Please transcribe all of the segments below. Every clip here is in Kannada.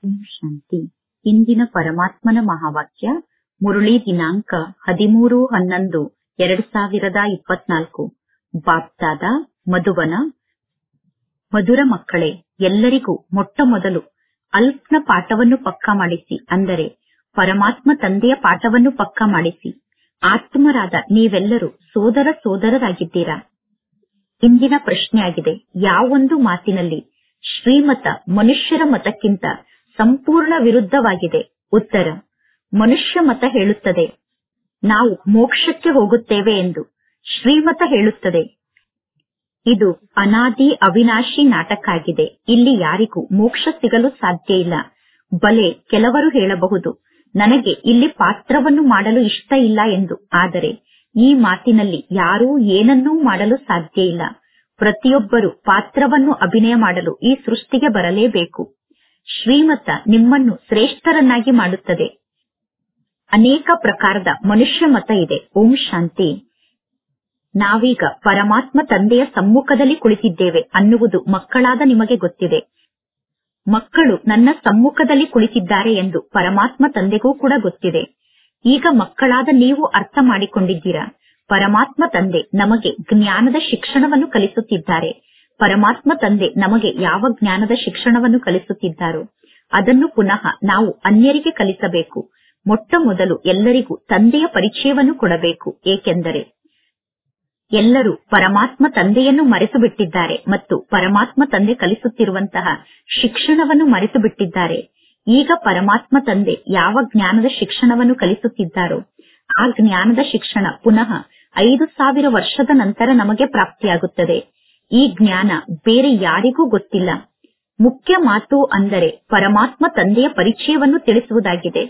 ಓಂ ಶಾಂತಿ ಇಂದಿನ ಪರಮಾತ್ಮನ ಮಹಾವಾಕ್ಯ ಮುರಳಿ ದಿನಾಂಕ ಹದಿಮೂರು ಹನ್ನೊಂದು ಎರಡು ಸಾವಿರದ ಇಪ್ಪತ್ನಾಲ್ಕು ಬಾಪ್ದಾದ ಮಧುಬನ ಮಧುರ ಮಕ್ಕಳೇ ಎಲ್ಲರಿಗೂ ಮೊಟ್ಟ ಮೊದಲು ಅಲ್ಪ್ನ ಪಾಠವನ್ನು ಪಕ್ಕಾ ಮಾಡಿಸಿ ಅಂದರೆ ಪರಮಾತ್ಮ ತಂದೆಯ ಪಾಠವನ್ನು ಪಕ್ಕಾ ಮಾಡಿಸಿ ಆತ್ಮರಾದ ನೀವೆಲ್ಲರೂ ಸೋದರ ಸೋದರರಾಗಿದ್ದೀರಾ ಇಂದಿನ ಪ್ರಶ್ನೆಯಾಗಿದೆ ಯಾವೊಂದು ಮಾತಿನಲ್ಲಿ ಶ್ರೀಮತ ಮನುಷ್ಯರ ಮತಕ್ಕಿಂತ ಸಂಪೂರ್ಣ ವಿರುದ್ಧವಾಗಿದೆ ಉತ್ತರ ಮನುಷ್ಯ ಮತ ಹೇಳುತ್ತದೆ ನಾವು ಮೋಕ್ಷಕ್ಕೆ ಹೋಗುತ್ತೇವೆ ಎಂದು ಶ್ರೀಮತ ಹೇಳುತ್ತದೆ ಇದು ಅನಾದಿ ಅವಿನಾಶಿ ನಾಟಕ ಆಗಿದೆ ಇಲ್ಲಿ ಯಾರಿಗೂ ಮೋಕ್ಷ ಸಿಗಲು ಸಾಧ್ಯ ಇಲ್ಲ ಬಲೆ ಕೆಲವರು ಹೇಳಬಹುದು ನನಗೆ ಇಲ್ಲಿ ಪಾತ್ರವನ್ನು ಮಾಡಲು ಇಷ್ಟ ಇಲ್ಲ ಎಂದು ಆದರೆ ಈ ಮಾತಿನಲ್ಲಿ ಯಾರೂ ಏನನ್ನೂ ಮಾಡಲು ಸಾಧ್ಯ ಇಲ್ಲ ಪ್ರತಿಯೊಬ್ಬರು ಪಾತ್ರವನ್ನು ಅಭಿನಯ ಮಾಡಲು ಈ ಸೃಷ್ಟಿಗೆ ಬರಲೇಬೇಕು ಶ್ರೀಮತ ನಿಮ್ಮನ್ನು ಶ್ರೇಷ್ಠರನ್ನಾಗಿ ಮಾಡುತ್ತದೆ ಅನೇಕ ಪ್ರಕಾರದ ಮನುಷ್ಯ ಮತ ಇದೆ ಓಂ ಶಾಂತಿ ನಾವೀಗ ಪರಮಾತ್ಮ ತಂದೆಯ ಸಮ್ಮುಖದಲ್ಲಿ ಕುಳಿತಿದ್ದೇವೆ ಅನ್ನುವುದು ಮಕ್ಕಳಾದ ನಿಮಗೆ ಗೊತ್ತಿದೆ ಮಕ್ಕಳು ನನ್ನ ಸಮ್ಮುಖದಲ್ಲಿ ಕುಳಿತಿದ್ದಾರೆ ಎಂದು ಪರಮಾತ್ಮ ತಂದೆಗೂ ಕೂಡ ಗೊತ್ತಿದೆ ಈಗ ಮಕ್ಕಳಾದ ನೀವು ಅರ್ಥ ಮಾಡಿಕೊಂಡಿದ್ದೀರಾ ಪರಮಾತ್ಮ ತಂದೆ ನಮಗೆ ಜ್ಞಾನದ ಶಿಕ್ಷಣವನ್ನು ಕಲಿಸುತ್ತಿದ್ದಾರೆ ಪರಮಾತ್ಮ ತಂದೆ ನಮಗೆ ಯಾವ ಜ್ಞಾನದ ಶಿಕ್ಷಣವನ್ನು ಕಲಿಸುತ್ತಿದ್ದಾರೋ ಅದನ್ನು ಪುನಃ ನಾವು ಅನ್ಯರಿಗೆ ಕಲಿಸಬೇಕು ಮೊಟ್ಟ ಮೊದಲು ಎಲ್ಲರಿಗೂ ತಂದೆಯ ಪರಿಚಯವನ್ನು ಕೊಡಬೇಕು ಏಕೆಂದರೆ ಎಲ್ಲರೂ ಪರಮಾತ್ಮ ತಂದೆಯನ್ನು ಮರೆತು ಬಿಟ್ಟಿದ್ದಾರೆ ಮತ್ತು ಪರಮಾತ್ಮ ತಂದೆ ಕಲಿಸುತ್ತಿರುವಂತಹ ಶಿಕ್ಷಣವನ್ನು ಮರೆತು ಬಿಟ್ಟಿದ್ದಾರೆ ಈಗ ಪರಮಾತ್ಮ ತಂದೆ ಯಾವ ಜ್ಞಾನದ ಶಿಕ್ಷಣವನ್ನು ಕಲಿಸುತ್ತಿದ್ದಾರೋ ಆ ಜ್ಞಾನದ ಶಿಕ್ಷಣ ಪುನಃ ಐದು ಸಾವಿರ ವರ್ಷದ ನಂತರ ನಮಗೆ ಪ್ರಾಪ್ತಿಯಾಗುತ್ತದೆ ಈ ಜ್ಞಾನ ಬೇರೆ ಯಾರಿಗೂ ಗೊತ್ತಿಲ್ಲ ಮುಖ್ಯ ಮಾತು ಅಂದರೆ ಪರಮಾತ್ಮ ತಂದೆಯ ಪರಿಚಯವನ್ನು ತಿಳಿಸುವುದಾಗಿದೆ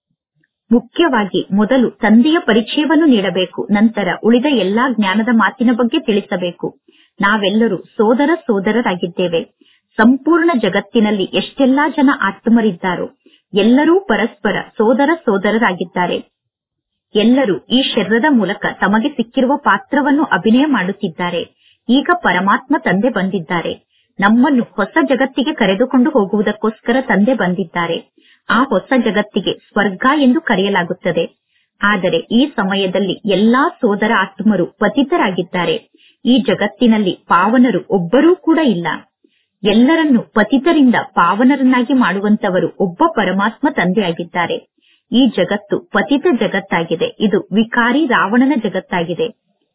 ಮುಖ್ಯವಾಗಿ ಮೊದಲು ತಂದೆಯ ಪರಿಚಯವನ್ನು ನೀಡಬೇಕು ನಂತರ ಉಳಿದ ಎಲ್ಲಾ ಜ್ಞಾನದ ಮಾತಿನ ಬಗ್ಗೆ ತಿಳಿಸಬೇಕು ನಾವೆಲ್ಲರೂ ಸೋದರ ಸೋದರರಾಗಿದ್ದೇವೆ ಸಂಪೂರ್ಣ ಜಗತ್ತಿನಲ್ಲಿ ಎಷ್ಟೆಲ್ಲಾ ಜನ ಆತ್ಮರಿದ್ದಾರೋ ಎಲ್ಲರೂ ಪರಸ್ಪರ ಸೋದರ ಸೋದರರಾಗಿದ್ದಾರೆ ಎಲ್ಲರೂ ಈ ಶರೀರದ ಮೂಲಕ ತಮಗೆ ಸಿಕ್ಕಿರುವ ಪಾತ್ರವನ್ನು ಅಭಿನಯ ಮಾಡುತ್ತಿದ್ದಾರೆ ಈಗ ಪರಮಾತ್ಮ ತಂದೆ ಬಂದಿದ್ದಾರೆ ನಮ್ಮನ್ನು ಹೊಸ ಜಗತ್ತಿಗೆ ಕರೆದುಕೊಂಡು ಹೋಗುವುದಕ್ಕೋಸ್ಕರ ತಂದೆ ಬಂದಿದ್ದಾರೆ ಆ ಹೊಸ ಜಗತ್ತಿಗೆ ಸ್ವರ್ಗ ಎಂದು ಕರೆಯಲಾಗುತ್ತದೆ ಆದರೆ ಈ ಸಮಯದಲ್ಲಿ ಎಲ್ಲಾ ಸೋದರ ಆತ್ಮರು ಪತಿತರಾಗಿದ್ದಾರೆ ಈ ಜಗತ್ತಿನಲ್ಲಿ ಪಾವನರು ಒಬ್ಬರೂ ಕೂಡ ಇಲ್ಲ ಎಲ್ಲರನ್ನು ಪತಿತರಿಂದ ಪಾವನರನ್ನಾಗಿ ಮಾಡುವಂತವರು ಒಬ್ಬ ಪರಮಾತ್ಮ ತಂದೆಯಾಗಿದ್ದಾರೆ ಈ ಜಗತ್ತು ಪತಿತ ಜಗತ್ತಾಗಿದೆ ಇದು ವಿಕಾರಿ ರಾವಣನ ಜಗತ್ತಾಗಿದೆ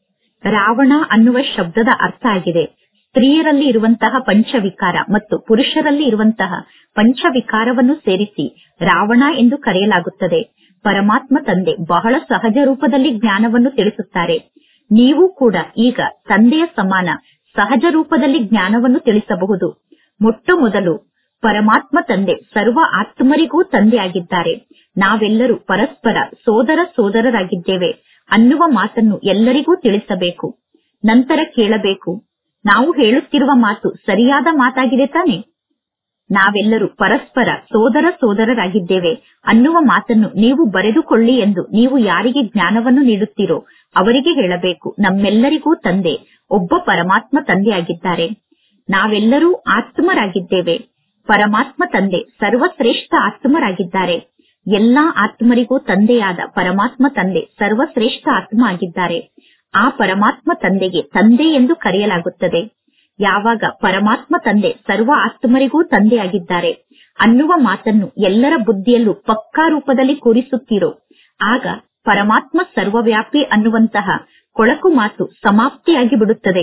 ರಾವಣ ಅನ್ನುವ ಶಬ್ದದ ಅರ್ಥ ಆಗಿದೆ ಸ್ತ್ರೀಯರಲ್ಲಿ ಇರುವಂತಹ ಪಂಚವಿಕಾರ ಮತ್ತು ಪುರುಷರಲ್ಲಿ ಇರುವಂತಹ ಪಂಚವಿಕಾರವನ್ನು ಸೇರಿಸಿ ರಾವಣ ಎಂದು ಕರೆಯಲಾಗುತ್ತದೆ ಪರಮಾತ್ಮ ತಂದೆ ಬಹಳ ಸಹಜ ರೂಪದಲ್ಲಿ ಜ್ಞಾನವನ್ನು ತಿಳಿಸುತ್ತಾರೆ ನೀವು ಕೂಡ ಈಗ ತಂದೆಯ ಸಮಾನ ಸಹಜ ರೂಪದಲ್ಲಿ ಜ್ಞಾನವನ್ನು ತಿಳಿಸಬಹುದು ಮೊಟ್ಟ ಮೊದಲು ಪರಮಾತ್ಮ ತಂದೆ ಸರ್ವ ಆತ್ಮರಿಗೂ ತಂದೆಯಾಗಿದ್ದಾರೆ ನಾವೆಲ್ಲರೂ ಪರಸ್ಪರ ಸೋದರ ಸೋದರರಾಗಿದ್ದೇವೆ ಅನ್ನುವ ಮಾತನ್ನು ಎಲ್ಲರಿಗೂ ತಿಳಿಸಬೇಕು ನಂತರ ಕೇಳಬೇಕು ನಾವು ಹೇಳುತ್ತಿರುವ ಮಾತು ಸರಿಯಾದ ಮಾತಾಗಿದೆ ತಾನೆ ನಾವೆಲ್ಲರೂ ಪರಸ್ಪರ ಸೋದರ ಸೋದರರಾಗಿದ್ದೇವೆ ಅನ್ನುವ ಮಾತನ್ನು ನೀವು ಬರೆದುಕೊಳ್ಳಿ ಎಂದು ನೀವು ಯಾರಿಗೆ ಜ್ಞಾನವನ್ನು ನೀಡುತ್ತೀರೋ ಅವರಿಗೆ ಹೇಳಬೇಕು ನಮ್ಮೆಲ್ಲರಿಗೂ ತಂದೆ ಒಬ್ಬ ಪರಮಾತ್ಮ ತಂದೆಯಾಗಿದ್ದಾರೆ ನಾವೆಲ್ಲರೂ ಆತ್ಮರಾಗಿದ್ದೇವೆ ಪರಮಾತ್ಮ ತಂದೆ ಸರ್ವಶ್ರೇಷ್ಠ ಆತ್ಮರಾಗಿದ್ದಾರೆ ಎಲ್ಲಾ ಆತ್ಮರಿಗೂ ತಂದೆಯಾದ ಪರಮಾತ್ಮ ತಂದೆ ಸರ್ವಶ್ರೇಷ್ಠ ಆತ್ಮ ಆಗಿದ್ದಾರೆ ಆ ಪರಮಾತ್ಮ ತಂದೆಗೆ ತಂದೆ ಎಂದು ಕರೆಯಲಾಗುತ್ತದೆ ಯಾವಾಗ ಪರಮಾತ್ಮ ತಂದೆ ಸರ್ವ ಆತ್ಮರಿಗೂ ತಂದೆಯಾಗಿದ್ದಾರೆ ಅನ್ನುವ ಮಾತನ್ನು ಎಲ್ಲರ ಬುದ್ಧಿಯಲ್ಲೂ ಪಕ್ಕಾ ರೂಪದಲ್ಲಿ ಕೂರಿಸುತ್ತೀರೋ ಆಗ ಪರಮಾತ್ಮ ಸರ್ವವ್ಯಾಪಿ ಅನ್ನುವಂತಹ ಕೊಳಕು ಮಾತು ಸಮಾಪ್ತಿಯಾಗಿ ಬಿಡುತ್ತದೆ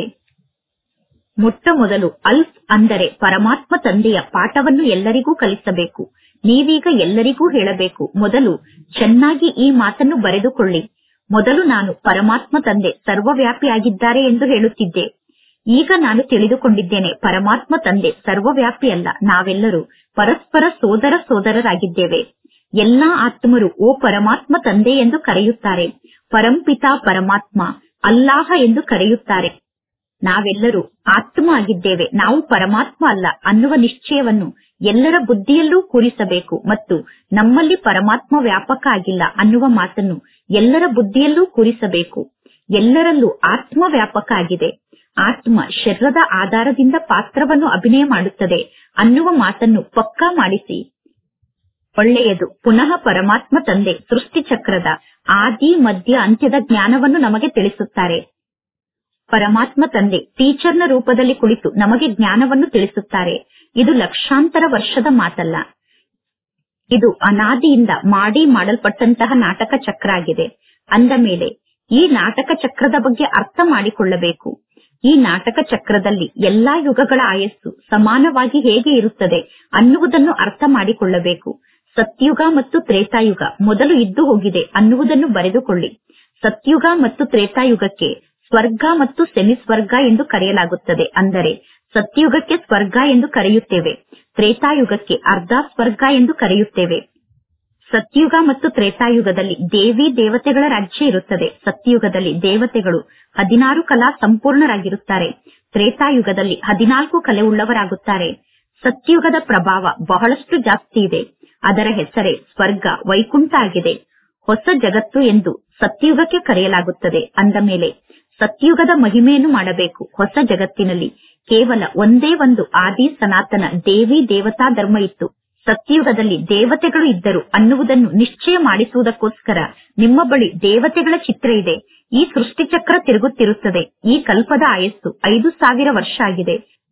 ಮೊಟ್ಟ ಮೊದಲು ಅಲ್ಫ್ ಅಂದರೆ ಪರಮಾತ್ಮ ತಂದೆಯ ಪಾಠವನ್ನು ಎಲ್ಲರಿಗೂ ಕಲಿಸಬೇಕು ನೀವೀಗ ಎಲ್ಲರಿಗೂ ಹೇಳಬೇಕು ಮೊದಲು ಚೆನ್ನಾಗಿ ಈ ಮಾತನ್ನು ಬರೆದುಕೊಳ್ಳಿ ಮೊದಲು ನಾನು ಪರಮಾತ್ಮ ತಂದೆ ಸರ್ವವ್ಯಾಪಿಯಾಗಿದ್ದಾರೆ ಎಂದು ಹೇಳುತ್ತಿದ್ದೆ ಈಗ ನಾನು ತಿಳಿದುಕೊಂಡಿದ್ದೇನೆ ಪರಮಾತ್ಮ ತಂದೆ ಸರ್ವವ್ಯಾಪಿ ಅಲ್ಲ ನಾವೆಲ್ಲರೂ ಪರಸ್ಪರ ಸೋದರ ಸೋದರರಾಗಿದ್ದೇವೆ ಎಲ್ಲಾ ಆತ್ಮರು ಓ ಪರಮಾತ್ಮ ತಂದೆ ಎಂದು ಕರೆಯುತ್ತಾರೆ ಪರಂಪಿತಾ ಪರಮಾತ್ಮ ಅಲ್ಲಾಹ ಎಂದು ಕರೆಯುತ್ತಾರೆ ನಾವೆಲ್ಲರೂ ಆತ್ಮ ಆಗಿದ್ದೇವೆ ನಾವು ಪರಮಾತ್ಮ ಅಲ್ಲ ಅನ್ನುವ ನಿಶ್ಚಯವನ್ನು ಎಲ್ಲರ ಬುದ್ಧಿಯಲ್ಲೂ ಕೂರಿಸಬೇಕು ಮತ್ತು ನಮ್ಮಲ್ಲಿ ಪರಮಾತ್ಮ ವ್ಯಾಪಕ ಆಗಿಲ್ಲ ಅನ್ನುವ ಮಾತನ್ನು ಎಲ್ಲರ ಬುದ್ಧಿಯಲ್ಲೂ ಕೂರಿಸಬೇಕು ಎಲ್ಲರಲ್ಲೂ ಆತ್ಮ ವ್ಯಾಪಕ ಆಗಿದೆ ಆತ್ಮ ಶರೀರದ ಆಧಾರದಿಂದ ಪಾತ್ರವನ್ನು ಅಭಿನಯ ಮಾಡುತ್ತದೆ ಅನ್ನುವ ಮಾತನ್ನು ಪಕ್ಕಾ ಮಾಡಿಸಿ ಒಳ್ಳೆಯದು ಪುನಃ ಪರಮಾತ್ಮ ತಂದೆ ಸೃಷ್ಟಿ ಚಕ್ರದ ಆದಿ ಮಧ್ಯ ಅಂತ್ಯದ ಜ್ಞಾನವನ್ನು ನಮಗೆ ತಿಳಿಸುತ್ತಾರೆ ಪರಮಾತ್ಮ ತಂದೆ ಟೀಚರ್ನ ರೂಪದಲ್ಲಿ ಕುಳಿತು ನಮಗೆ ಜ್ಞಾನವನ್ನು ತಿಳಿಸುತ್ತಾರೆ ಇದು ಲಕ್ಷಾಂತರ ವರ್ಷದ ಮಾತಲ್ಲ ಇದು ಅನಾದಿಯಿಂದ ಮಾಡಿ ಮಾಡಲ್ಪಟ್ಟಂತಹ ನಾಟಕ ಚಕ್ರ ಆಗಿದೆ ಅಂದ ಮೇಲೆ ಈ ನಾಟಕ ಚಕ್ರದ ಬಗ್ಗೆ ಅರ್ಥ ಮಾಡಿಕೊಳ್ಳಬೇಕು ಈ ನಾಟಕ ಚಕ್ರದಲ್ಲಿ ಎಲ್ಲಾ ಯುಗಗಳ ಆಯಸ್ಸು ಸಮಾನವಾಗಿ ಹೇಗೆ ಇರುತ್ತದೆ ಅನ್ನುವುದನ್ನು ಅರ್ಥ ಮಾಡಿಕೊಳ್ಳಬೇಕು ಸತ್ಯುಗ ಮತ್ತು ತ್ರೇತಾಯುಗ ಮೊದಲು ಇದ್ದು ಹೋಗಿದೆ ಅನ್ನುವುದನ್ನು ಬರೆದುಕೊಳ್ಳಿ ಸತ್ಯುಗ ಮತ್ತು ತ್ರೇತಾಯುಗಕ್ಕೆ ಸ್ವರ್ಗ ಮತ್ತು ಸೆಮಿ ಸ್ವರ್ಗ ಎಂದು ಕರೆಯಲಾಗುತ್ತದೆ ಅಂದರೆ ಸತ್ಯುಗಕ್ಕೆ ಸ್ವರ್ಗ ಎಂದು ಕರೆಯುತ್ತೇವೆ ತ್ರೇತಾಯುಗಕ್ಕೆ ಅರ್ಧ ಸ್ವರ್ಗ ಎಂದು ಕರೆಯುತ್ತೇವೆ ಸತ್ಯುಗ ಮತ್ತು ತ್ರೇತಾಯುಗದಲ್ಲಿ ದೇವಿ ದೇವತೆಗಳ ರಾಜ್ಯ ಇರುತ್ತದೆ ಸತ್ಯುಗದಲ್ಲಿ ದೇವತೆಗಳು ಹದಿನಾರು ಕಲಾ ಸಂಪೂರ್ಣರಾಗಿರುತ್ತಾರೆ ತ್ರೇತಾಯುಗದಲ್ಲಿ ಹದಿನಾಲ್ಕು ಕಲೆ ಉಳ್ಳವರಾಗುತ್ತಾರೆ ಸತ್ಯುಗದ ಪ್ರಭಾವ ಬಹಳಷ್ಟು ಜಾಸ್ತಿ ಇದೆ ಅದರ ಹೆಸರೇ ಸ್ವರ್ಗ ವೈಕುಂಠ ಆಗಿದೆ ಹೊಸ ಜಗತ್ತು ಎಂದು ಸತ್ಯುಗಕ್ಕೆ ಕರೆಯಲಾಗುತ್ತದೆ ಅಂದ ಮೇಲೆ ಸತ್ಯುಗದ ಮಹಿಮೆಯನ್ನು ಮಾಡಬೇಕು ಹೊಸ ಜಗತ್ತಿನಲ್ಲಿ ಕೇವಲ ಒಂದೇ ಒಂದು ಆದಿ ಸನಾತನ ದೇವಿ ದೇವತಾ ಧರ್ಮ ಇತ್ತು ಸತ್ಯುಗದಲ್ಲಿ ದೇವತೆಗಳು ಇದ್ದರು ಅನ್ನುವುದನ್ನು ನಿಶ್ಚಯ ಮಾಡಿಸುವುದಕ್ಕೋಸ್ಕರ ನಿಮ್ಮ ಬಳಿ ದೇವತೆಗಳ ಚಿತ್ರ ಇದೆ ಈ ಸೃಷ್ಟಿಚಕ್ರ ತಿರುಗುತ್ತಿರುತ್ತದೆ ಈ ಕಲ್ಪದ ಆಯಸ್ಸು ಐದು ಸಾವಿರ ವರ್ಷ ಆಗಿದೆ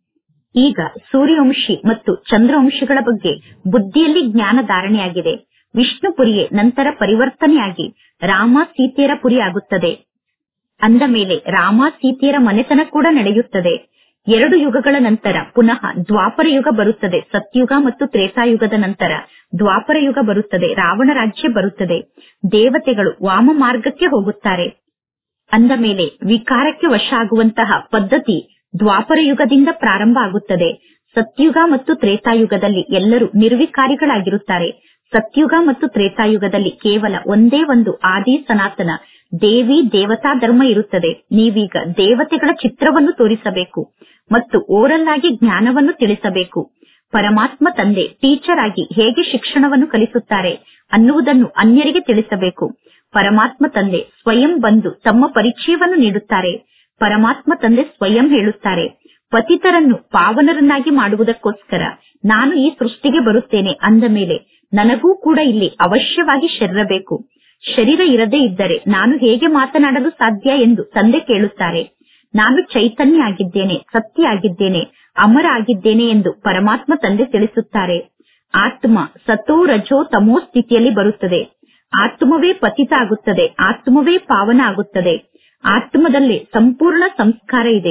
ಈಗ ಸೂರ್ಯವಂಶಿ ಮತ್ತು ಚಂದ್ರವಂಶಿಗಳ ಬಗ್ಗೆ ಬುದ್ಧಿಯಲ್ಲಿ ಜ್ಞಾನ ಧಾರಣೆಯಾಗಿದೆ ವಿಷ್ಣುಪುರಿಯೇ ನಂತರ ಪರಿವರ್ತನೆಯಾಗಿ ರಾಮ ಸೀತೆಯರ ಪುರಿ ಆಗುತ್ತದೆ ಅಂದ ಮೇಲೆ ರಾಮ ಸೀತೆಯರ ಮನೆತನ ಕೂಡ ನಡೆಯುತ್ತದೆ ಎರಡು ಯುಗಗಳ ನಂತರ ಪುನಃ ದ್ವಾಪರ ಯುಗ ಬರುತ್ತದೆ ಸತ್ಯುಗ ಮತ್ತು ತ್ರೇತಾಯುಗದ ನಂತರ ದ್ವಾಪರ ಯುಗ ಬರುತ್ತದೆ ರಾವಣ ರಾಜ್ಯ ಬರುತ್ತದೆ ದೇವತೆಗಳು ವಾಮ ಮಾರ್ಗಕ್ಕೆ ಹೋಗುತ್ತಾರೆ ಅಂದ ಮೇಲೆ ವಿಕಾರಕ್ಕೆ ವಶ ಆಗುವಂತಹ ಪದ್ಧತಿ ದ್ವಾಪರ ಯುಗದಿಂದ ಪ್ರಾರಂಭ ಆಗುತ್ತದೆ ಸತ್ಯುಗ ಮತ್ತು ತ್ರೇತಾಯುಗದಲ್ಲಿ ಎಲ್ಲರೂ ನಿರ್ವಿಕಾರಿಗಳಾಗಿರುತ್ತಾರೆ ಸತ್ಯುಗ ಮತ್ತು ತ್ರೇತಾಯುಗದಲ್ಲಿ ಕೇವಲ ಒಂದೇ ಒಂದು ಆದಿ ಸನಾತನ ದೇವಿ ದೇವತಾ ಧರ್ಮ ಇರುತ್ತದೆ ನೀವೀಗ ದೇವತೆಗಳ ಚಿತ್ರವನ್ನು ತೋರಿಸಬೇಕು ಮತ್ತು ಓರಲ್ ಆಗಿ ಜ್ಞಾನವನ್ನು ತಿಳಿಸಬೇಕು ಪರಮಾತ್ಮ ತಂದೆ ಟೀಚರ್ ಆಗಿ ಹೇಗೆ ಶಿಕ್ಷಣವನ್ನು ಕಲಿಸುತ್ತಾರೆ ಅನ್ನುವುದನ್ನು ಅನ್ಯರಿಗೆ ತಿಳಿಸಬೇಕು ಪರಮಾತ್ಮ ತಂದೆ ಸ್ವಯಂ ಬಂದು ತಮ್ಮ ಪರಿಚಯವನ್ನು ನೀಡುತ್ತಾರೆ ಪರಮಾತ್ಮ ತಂದೆ ಸ್ವಯಂ ಹೇಳುತ್ತಾರೆ ಪತಿತರನ್ನು ಪಾವನರನ್ನಾಗಿ ಮಾಡುವುದಕ್ಕೋಸ್ಕರ ನಾನು ಈ ಸೃಷ್ಟಿಗೆ ಬರುತ್ತೇನೆ ಅಂದ ಮೇಲೆ ನನಗೂ ಕೂಡ ಇಲ್ಲಿ ಅವಶ್ಯವಾಗಿ ಶರೀರ ಬೇಕು ಶರೀರ ಇರದೇ ಇದ್ದರೆ ನಾನು ಹೇಗೆ ಮಾತನಾಡಲು ಸಾಧ್ಯ ಎಂದು ತಂದೆ ಕೇಳುತ್ತಾರೆ ನಾನು ಚೈತನ್ಯ ಆಗಿದ್ದೇನೆ ಸತ್ಯ ಆಗಿದ್ದೇನೆ ಅಮರ ಆಗಿದ್ದೇನೆ ಎಂದು ಪರಮಾತ್ಮ ತಂದೆ ತಿಳಿಸುತ್ತಾರೆ ಆತ್ಮ ಸತೋ ರಜೋ ತಮೋ ಸ್ಥಿತಿಯಲ್ಲಿ ಬರುತ್ತದೆ ಆತ್ಮವೇ ಪತಿತ ಆಗುತ್ತದೆ ಆತ್ಮವೇ ಪಾವನ ಆಗುತ್ತದೆ ಆತ್ಮದಲ್ಲೇ ಸಂಪೂರ್ಣ ಸಂಸ್ಕಾರ ಇದೆ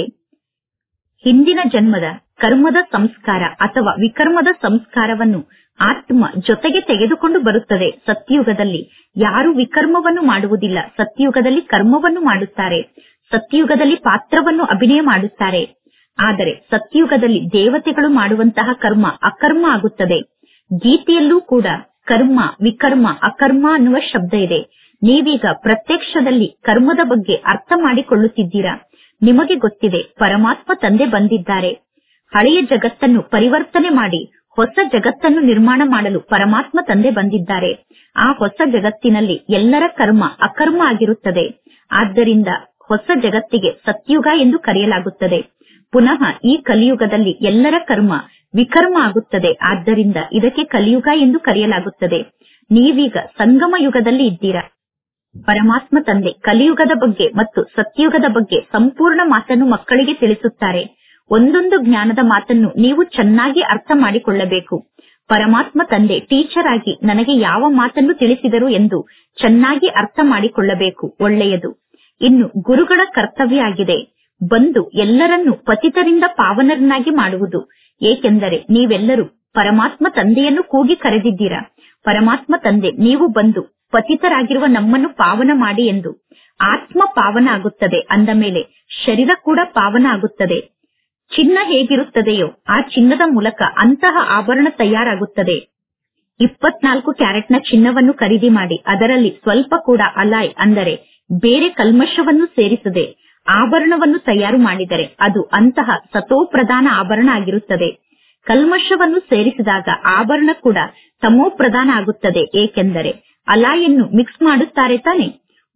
ಹಿಂದಿನ ಜನ್ಮದ ಕರ್ಮದ ಸಂಸ್ಕಾರ ಅಥವಾ ವಿಕರ್ಮದ ಸಂಸ್ಕಾರವನ್ನು ಆತ್ಮ ಜೊತೆಗೆ ತೆಗೆದುಕೊಂಡು ಬರುತ್ತದೆ ಸತ್ಯುಗದಲ್ಲಿ ಯಾರು ವಿಕರ್ಮವನ್ನು ಮಾಡುವುದಿಲ್ಲ ಸತ್ಯುಗದಲ್ಲಿ ಕರ್ಮವನ್ನು ಮಾಡುತ್ತಾರೆ ಸತ್ಯುಗದಲ್ಲಿ ಪಾತ್ರವನ್ನು ಅಭಿನಯ ಮಾಡುತ್ತಾರೆ ಆದರೆ ಸತ್ಯುಗದಲ್ಲಿ ದೇವತೆಗಳು ಮಾಡುವಂತಹ ಕರ್ಮ ಅಕರ್ಮ ಆಗುತ್ತದೆ ಗೀತೆಯಲ್ಲೂ ಕೂಡ ಕರ್ಮ ವಿಕರ್ಮ ಅಕರ್ಮ ಅನ್ನುವ ಶಬ್ದ ಇದೆ ನೀವೀಗ ಪ್ರತ್ಯಕ್ಷದಲ್ಲಿ ಕರ್ಮದ ಬಗ್ಗೆ ಅರ್ಥ ಮಾಡಿಕೊಳ್ಳುತ್ತಿದ್ದೀರಾ ನಿಮಗೆ ಗೊತ್ತಿದೆ ಪರಮಾತ್ಮ ತಂದೆ ಬಂದಿದ್ದಾರೆ ಹಳೆಯ ಜಗತ್ತನ್ನು ಪರಿವರ್ತನೆ ಮಾಡಿ ಹೊಸ ಜಗತ್ತನ್ನು ನಿರ್ಮಾಣ ಮಾಡಲು ಪರಮಾತ್ಮ ತಂದೆ ಬಂದಿದ್ದಾರೆ ಆ ಹೊಸ ಜಗತ್ತಿನಲ್ಲಿ ಎಲ್ಲರ ಕರ್ಮ ಅಕರ್ಮ ಆಗಿರುತ್ತದೆ ಆದ್ದರಿಂದ ಹೊಸ ಜಗತ್ತಿಗೆ ಸತ್ಯುಗ ಎಂದು ಕರೆಯಲಾಗುತ್ತದೆ ಪುನಃ ಈ ಕಲಿಯುಗದಲ್ಲಿ ಎಲ್ಲರ ಕರ್ಮ ವಿಕರ್ಮ ಆಗುತ್ತದೆ ಆದ್ದರಿಂದ ಇದಕ್ಕೆ ಕಲಿಯುಗ ಎಂದು ಕರೆಯಲಾಗುತ್ತದೆ ನೀವೀಗ ಸಂಗಮ ಯುಗದಲ್ಲಿ ಇದ್ದೀರಾ ಪರಮಾತ್ಮ ತಂದೆ ಕಲಿಯುಗದ ಬಗ್ಗೆ ಮತ್ತು ಸತ್ಯುಗದ ಬಗ್ಗೆ ಸಂಪೂರ್ಣ ಮಾತನ್ನು ಮಕ್ಕಳಿಗೆ ತಿಳಿಸುತ್ತಾರೆ ಒಂದೊಂದು ಜ್ಞಾನದ ಮಾತನ್ನು ನೀವು ಚೆನ್ನಾಗಿ ಅರ್ಥ ಮಾಡಿಕೊಳ್ಳಬೇಕು ಪರಮಾತ್ಮ ತಂದೆ ಟೀಚರ್ ಆಗಿ ನನಗೆ ಯಾವ ಮಾತನ್ನು ತಿಳಿಸಿದರು ಎಂದು ಚೆನ್ನಾಗಿ ಅರ್ಥ ಮಾಡಿಕೊಳ್ಳಬೇಕು ಒಳ್ಳೆಯದು ಇನ್ನು ಗುರುಗಳ ಕರ್ತವ್ಯ ಆಗಿದೆ ಬಂದು ಎಲ್ಲರನ್ನೂ ಪತಿತರಿಂದ ಪಾವನರನ್ನಾಗಿ ಮಾಡುವುದು ಏಕೆಂದರೆ ನೀವೆಲ್ಲರೂ ಪರಮಾತ್ಮ ತಂದೆಯನ್ನು ಕೂಗಿ ಕರೆದಿದ್ದೀರಾ ಪರಮಾತ್ಮ ತಂದೆ ನೀವು ಬಂದು ಪತಿತರಾಗಿರುವ ನಮ್ಮನ್ನು ಪಾವನ ಮಾಡಿ ಎಂದು ಆತ್ಮ ಪಾವನ ಆಗುತ್ತದೆ ಅಂದ ಮೇಲೆ ಶರೀರ ಕೂಡ ಪಾವನ ಆಗುತ್ತದೆ ಚಿನ್ನ ಹೇಗಿರುತ್ತದೆಯೋ ಆ ಚಿನ್ನದ ಮೂಲಕ ಅಂತಹ ಆಭರಣ ತಯಾರಾಗುತ್ತದೆ ಇಪ್ಪತ್ನಾಲ್ಕು ಕ್ಯಾರೆಟ್ನ ಚಿನ್ನವನ್ನು ಖರೀದಿ ಮಾಡಿ ಅದರಲ್ಲಿ ಸ್ವಲ್ಪ ಕೂಡ ಅಲಾಯ್ ಅಂದರೆ ಬೇರೆ ಕಲ್ಮಶವನ್ನು ಸೇರಿಸದೆ ಆಭರಣವನ್ನು ತಯಾರು ಮಾಡಿದರೆ ಅದು ಅಂತಹ ಸತೋಪ್ರಧಾನ ಆಭರಣ ಆಗಿರುತ್ತದೆ ಕಲ್ಮಶವನ್ನು ಸೇರಿಸಿದಾಗ ಆಭರಣ ಕೂಡ ತಮೋ ಪ್ರಧಾನ ಆಗುತ್ತದೆ ಏಕೆಂದರೆ ಅಲಾಯನ್ನು ಮಿಕ್ಸ್ ಮಾಡುತ್ತಾರೆ ತಾನೆ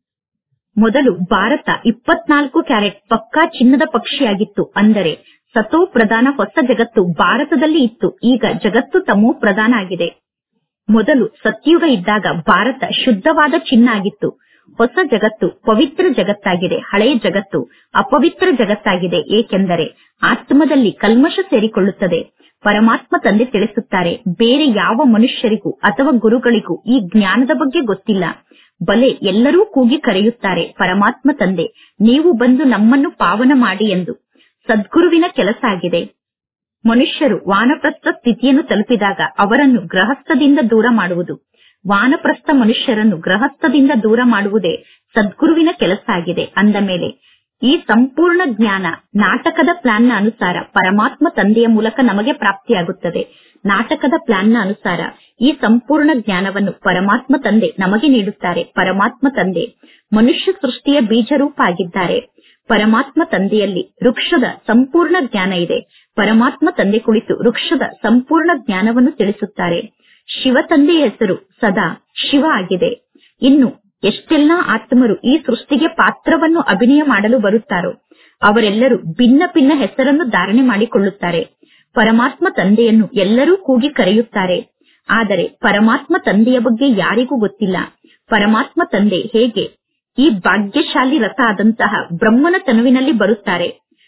ಮೊದಲು ಭಾರತ ಇಪ್ಪತ್ನಾಲ್ಕು ಕ್ಯಾರೆಟ್ ಪಕ್ಕಾ ಚಿನ್ನದ ಪಕ್ಷಿಯಾಗಿತ್ತು ಅಂದರೆ ಸತೋ ಪ್ರಧಾನ ಹೊಸ ಜಗತ್ತು ಭಾರತದಲ್ಲಿ ಇತ್ತು ಈಗ ಜಗತ್ತು ತಮೋ ಪ್ರಧಾನ ಆಗಿದೆ ಮೊದಲು ಸತ್ಯುಗ ಇದ್ದಾಗ ಭಾರತ ಶುದ್ಧವಾದ ಚಿನ್ನ ಆಗಿತ್ತು ಹೊಸ ಜಗತ್ತು ಪವಿತ್ರ ಜಗತ್ತಾಗಿದೆ ಹಳೆಯ ಜಗತ್ತು ಅಪವಿತ್ರ ಜಗತ್ತಾಗಿದೆ ಏಕೆಂದರೆ ಆತ್ಮದಲ್ಲಿ ಕಲ್ಮಶ ಸೇರಿಕೊಳ್ಳುತ್ತದೆ ಪರಮಾತ್ಮ ತಂದೆ ತಿಳಿಸುತ್ತಾರೆ ಬೇರೆ ಯಾವ ಮನುಷ್ಯರಿಗೂ ಅಥವಾ ಗುರುಗಳಿಗೂ ಈ ಜ್ಞಾನದ ಬಗ್ಗೆ ಗೊತ್ತಿಲ್ಲ ಬಲೆ ಎಲ್ಲರೂ ಕೂಗಿ ಕರೆಯುತ್ತಾರೆ ಪರಮಾತ್ಮ ತಂದೆ ನೀವು ಬಂದು ನಮ್ಮನ್ನು ಪಾವನ ಮಾಡಿ ಎಂದು ಸದ್ಗುರುವಿನ ಕೆಲಸ ಆಗಿದೆ ಮನುಷ್ಯರು ವಾನಪ್ರಸ್ಥ ಸ್ಥಿತಿಯನ್ನು ತಲುಪಿದಾಗ ಅವರನ್ನು ಗೃಹಸ್ಥದಿಂದ ದೂರ ಮಾಡುವುದು ವಾನಪ್ರಸ್ಥ ಮನುಷ್ಯರನ್ನು ಗೃಹಸ್ಥದಿಂದ ದೂರ ಮಾಡುವುದೇ ಸದ್ಗುರುವಿನ ಕೆಲಸ ಆಗಿದೆ ಅಂದ ಮೇಲೆ ಈ ಸಂಪೂರ್ಣ ಜ್ಞಾನ ನಾಟಕದ ಪ್ಲಾನ್ನ ಅನುಸಾರ ಪರಮಾತ್ಮ ತಂದೆಯ ಮೂಲಕ ನಮಗೆ ಪ್ರಾಪ್ತಿಯಾಗುತ್ತದೆ ನಾಟಕದ ಪ್ಲಾನ್ನ ಅನುಸಾರ ಈ ಸಂಪೂರ್ಣ ಜ್ಞಾನವನ್ನು ಪರಮಾತ್ಮ ತಂದೆ ನಮಗೆ ನೀಡುತ್ತಾರೆ ಪರಮಾತ್ಮ ತಂದೆ ಮನುಷ್ಯ ಸೃಷ್ಟಿಯ ಬೀಜರೂಪ ಆಗಿದ್ದಾರೆ ಪರಮಾತ್ಮ ತಂದೆಯಲ್ಲಿ ವೃಕ್ಷದ ಸಂಪೂರ್ಣ ಜ್ಞಾನ ಇದೆ ಪರಮಾತ್ಮ ತಂದೆ ಕುಳಿತು ವೃಕ್ಷದ ಸಂಪೂರ್ಣ ಜ್ಞಾನವನ್ನು ತಿಳಿಸುತ್ತಾರೆ ಶಿವ ತಂದೆಯ ಹೆಸರು ಸದಾ ಶಿವ ಆಗಿದೆ ಇನ್ನು ಎಷ್ಟೆಲ್ಲಾ ಆತ್ಮರು ಈ ಸೃಷ್ಟಿಗೆ ಪಾತ್ರವನ್ನು ಅಭಿನಯ ಮಾಡಲು ಬರುತ್ತಾರೋ ಅವರೆಲ್ಲರೂ ಭಿನ್ನ ಭಿನ್ನ ಹೆಸರನ್ನು ಧಾರಣೆ ಮಾಡಿಕೊಳ್ಳುತ್ತಾರೆ ಪರಮಾತ್ಮ ತಂದೆಯನ್ನು ಎಲ್ಲರೂ ಕೂಗಿ ಕರೆಯುತ್ತಾರೆ ಆದರೆ ಪರಮಾತ್ಮ ತಂದೆಯ ಬಗ್ಗೆ ಯಾರಿಗೂ ಗೊತ್ತಿಲ್ಲ ಪರಮಾತ್ಮ ತಂದೆ ಹೇಗೆ ಈ ಭಾಗ್ಯಶಾಲಿ ರಥ ಆದಂತಹ ಬ್ರಹ್ಮನ ತನುವಿನಲ್ಲಿ ಬರುತ್ತಾರೆ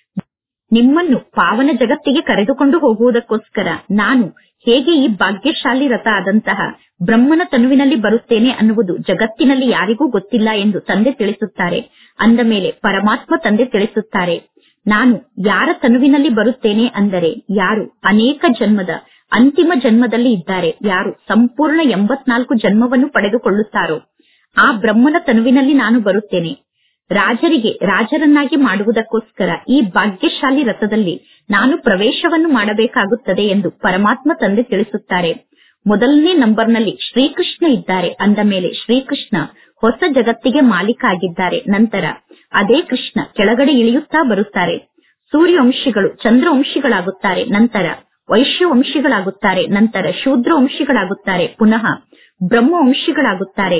ನಿಮ್ಮನ್ನು ಪಾವನ ಜಗತ್ತಿಗೆ ಕರೆದುಕೊಂಡು ಹೋಗುವುದಕ್ಕೋಸ್ಕರ ನಾನು ಹೇಗೆ ಈ ಭಾಗ್ಯಶಾಲಿ ರಥ ಆದಂತಹ ಬ್ರಹ್ಮನ ತನುವಿನಲ್ಲಿ ಬರುತ್ತೇನೆ ಅನ್ನುವುದು ಜಗತ್ತಿನಲ್ಲಿ ಯಾರಿಗೂ ಗೊತ್ತಿಲ್ಲ ಎಂದು ತಂದೆ ತಿಳಿಸುತ್ತಾರೆ ಅಂದ ಮೇಲೆ ಪರಮಾತ್ಮ ತಂದೆ ತಿಳಿಸುತ್ತಾರೆ ನಾನು ಯಾರ ತನುವಿನಲ್ಲಿ ಬರುತ್ತೇನೆ ಅಂದರೆ ಯಾರು ಅನೇಕ ಜನ್ಮದ ಅಂತಿಮ ಜನ್ಮದಲ್ಲಿ ಇದ್ದಾರೆ ಯಾರು ಸಂಪೂರ್ಣ ಎಂಬತ್ನಾಲ್ಕು ಜನ್ಮವನ್ನು ಪಡೆದುಕೊಳ್ಳುತ್ತಾರೋ ಆ ಬ್ರಹ್ಮನ ತನುವಿನಲ್ಲಿ ನಾನು ಬರುತ್ತೇನೆ ರಾಜರಿಗೆ ರಾಜರನ್ನಾಗಿ ಮಾಡುವುದಕ್ಕೋಸ್ಕರ ಈ ಭಾಗ್ಯಶಾಲಿ ರಥದಲ್ಲಿ ನಾನು ಪ್ರವೇಶವನ್ನು ಮಾಡಬೇಕಾಗುತ್ತದೆ ಎಂದು ಪರಮಾತ್ಮ ತಂದೆ ತಿಳಿಸುತ್ತಾರೆ ಮೊದಲನೇ ನಂಬರ್ನಲ್ಲಿ ಶ್ರೀಕೃಷ್ಣ ಇದ್ದಾರೆ ಅಂದ ಮೇಲೆ ಶ್ರೀಕೃಷ್ಣ ಹೊಸ ಜಗತ್ತಿಗೆ ಮಾಲೀಕ ಆಗಿದ್ದಾರೆ ನಂತರ ಅದೇ ಕೃಷ್ಣ ಕೆಳಗಡೆ ಇಳಿಯುತ್ತಾ ಬರುತ್ತಾರೆ ಸೂರ್ಯವಂಶಿಗಳು ಚಂದ್ರವಂಶಿಗಳಾಗುತ್ತಾರೆ ನಂತರ ವೈಶ್ಯವಂಶಿಗಳಾಗುತ್ತಾರೆ ನಂತರ ಶೂದ್ರವಂಶಿಗಳಾಗುತ್ತಾರೆ ಪುನಃ ಬ್ರಹ್ಮವಂಶಿಗಳಾಗುತ್ತಾರೆ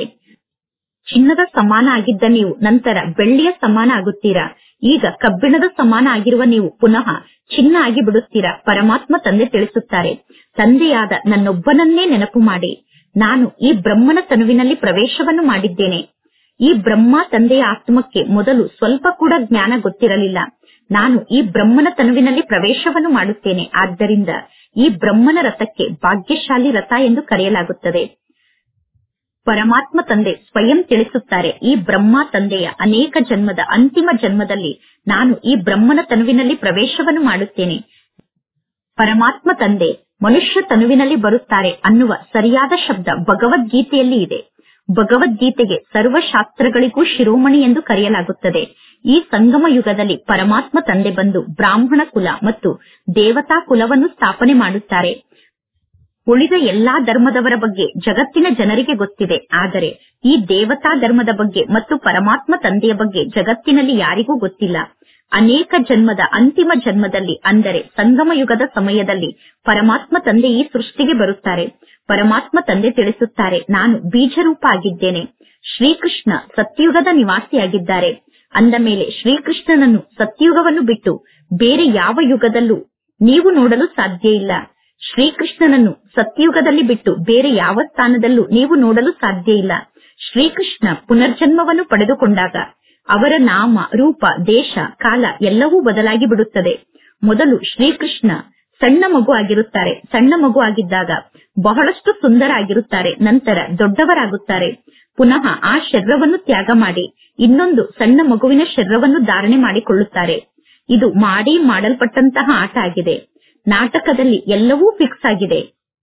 ಚಿನ್ನದ ಸಮಾನ ಆಗಿದ್ದ ನೀವು ನಂತರ ಬೆಳ್ಳಿಯ ಸಮಾನ ಆಗುತ್ತೀರಾ ಈಗ ಕಬ್ಬಿಣದ ಸಮಾನ ಆಗಿರುವ ನೀವು ಪುನಃ ಚಿನ್ನ ಆಗಿ ಬಿಡುತ್ತೀರಾ ಪರಮಾತ್ಮ ತಂದೆ ತಿಳಿಸುತ್ತಾರೆ ತಂದೆಯಾದ ನನ್ನೊಬ್ಬನನ್ನೇ ನೆನಪು ಮಾಡಿ ನಾನು ಈ ಬ್ರಹ್ಮನ ತನುವಿನಲ್ಲಿ ಪ್ರವೇಶವನ್ನು ಮಾಡಿದ್ದೇನೆ ಈ ಬ್ರಹ್ಮ ತಂದೆಯ ಆತ್ಮಕ್ಕೆ ಮೊದಲು ಸ್ವಲ್ಪ ಕೂಡ ಜ್ಞಾನ ಗೊತ್ತಿರಲಿಲ್ಲ ನಾನು ಈ ಬ್ರಹ್ಮನ ತನುವಿನಲ್ಲಿ ಪ್ರವೇಶವನ್ನು ಮಾಡುತ್ತೇನೆ ಆದ್ದರಿಂದ ಈ ಬ್ರಹ್ಮನ ರಥಕ್ಕೆ ಭಾಗ್ಯಶಾಲಿ ರಥ ಎಂದು ಕರೆಯಲಾಗುತ್ತದೆ ಪರಮಾತ್ಮ ತಂದೆ ಸ್ವಯಂ ತಿಳಿಸುತ್ತಾರೆ ಈ ಬ್ರಹ್ಮ ತಂದೆಯ ಅನೇಕ ಜನ್ಮದ ಅಂತಿಮ ಜನ್ಮದಲ್ಲಿ ನಾನು ಈ ಬ್ರಹ್ಮನ ತನುವಿನಲ್ಲಿ ಪ್ರವೇಶವನ್ನು ಮಾಡುತ್ತೇನೆ ಪರಮಾತ್ಮ ತಂದೆ ಮನುಷ್ಯ ತನುವಿನಲ್ಲಿ ಬರುತ್ತಾರೆ ಅನ್ನುವ ಸರಿಯಾದ ಶಬ್ದ ಭಗವದ್ಗೀತೆಯಲ್ಲಿ ಇದೆ ಭಗವದ್ಗೀತೆಗೆ ಸರ್ವಶಾಸ್ತ್ರಗಳಿಗೂ ಶಿರೋಮಣಿ ಎಂದು ಕರೆಯಲಾಗುತ್ತದೆ ಈ ಸಂಗಮ ಯುಗದಲ್ಲಿ ಪರಮಾತ್ಮ ತಂದೆ ಬಂದು ಬ್ರಾಹ್ಮಣ ಕುಲ ಮತ್ತು ದೇವತಾ ಕುಲವನ್ನು ಸ್ಥಾಪನೆ ಮಾಡುತ್ತಾರೆ ಉಳಿದ ಎಲ್ಲಾ ಧರ್ಮದವರ ಬಗ್ಗೆ ಜಗತ್ತಿನ ಜನರಿಗೆ ಗೊತ್ತಿದೆ ಆದರೆ ಈ ದೇವತಾ ಧರ್ಮದ ಬಗ್ಗೆ ಮತ್ತು ಪರಮಾತ್ಮ ತಂದೆಯ ಬಗ್ಗೆ ಜಗತ್ತಿನಲ್ಲಿ ಯಾರಿಗೂ ಗೊತ್ತಿಲ್ಲ ಅನೇಕ ಜನ್ಮದ ಅಂತಿಮ ಜನ್ಮದಲ್ಲಿ ಅಂದರೆ ಸಂಗಮ ಯುಗದ ಸಮಯದಲ್ಲಿ ಪರಮಾತ್ಮ ತಂದೆ ಈ ಸೃಷ್ಟಿಗೆ ಬರುತ್ತಾರೆ ಪರಮಾತ್ಮ ತಂದೆ ತಿಳಿಸುತ್ತಾರೆ ನಾನು ಬೀಜರೂಪ ಆಗಿದ್ದೇನೆ ಶ್ರೀಕೃಷ್ಣ ಸತ್ಯುಗದ ನಿವಾಸಿಯಾಗಿದ್ದಾರೆ ಅಂದ ಮೇಲೆ ಶ್ರೀಕೃಷ್ಣನನ್ನು ಸತ್ಯುಗವನ್ನು ಬಿಟ್ಟು ಬೇರೆ ಯಾವ ಯುಗದಲ್ಲೂ ನೀವು ನೋಡಲು ಸಾಧ್ಯ ಇಲ್ಲ ಶ್ರೀಕೃಷ್ಣನನ್ನು ಸತ್ಯುಗದಲ್ಲಿ ಬಿಟ್ಟು ಬೇರೆ ಯಾವ ಸ್ಥಾನದಲ್ಲೂ ನೀವು ನೋಡಲು ಸಾಧ್ಯ ಇಲ್ಲ ಶ್ರೀಕೃಷ್ಣ ಪುನರ್ಜನ್ಮವನ್ನು ಪಡೆದುಕೊಂಡಾಗ ಅವರ ನಾಮ ರೂಪ ದೇಶ ಕಾಲ ಎಲ್ಲವೂ ಬದಲಾಗಿ ಬಿಡುತ್ತದೆ ಮೊದಲು ಶ್ರೀಕೃಷ್ಣ ಸಣ್ಣ ಮಗು ಆಗಿರುತ್ತಾರೆ ಸಣ್ಣ ಮಗು ಆಗಿದ್ದಾಗ ಬಹಳಷ್ಟು ಸುಂದರ ಆಗಿರುತ್ತಾರೆ ನಂತರ ದೊಡ್ಡವರಾಗುತ್ತಾರೆ ಪುನಃ ಆ ಶರೀರವನ್ನು ತ್ಯಾಗ ಮಾಡಿ ಇನ್ನೊಂದು ಸಣ್ಣ ಮಗುವಿನ ಶರೀರವನ್ನು ಧಾರಣೆ ಮಾಡಿಕೊಳ್ಳುತ್ತಾರೆ ಇದು ಮಾಡಿ ಮಾಡಲ್ಪಟ್ಟಂತಹ ಆಟ ಆಗಿದೆ ನಾಟಕದಲ್ಲಿ ಎಲ್ಲವೂ ಫಿಕ್ಸ್ ಆಗಿದೆ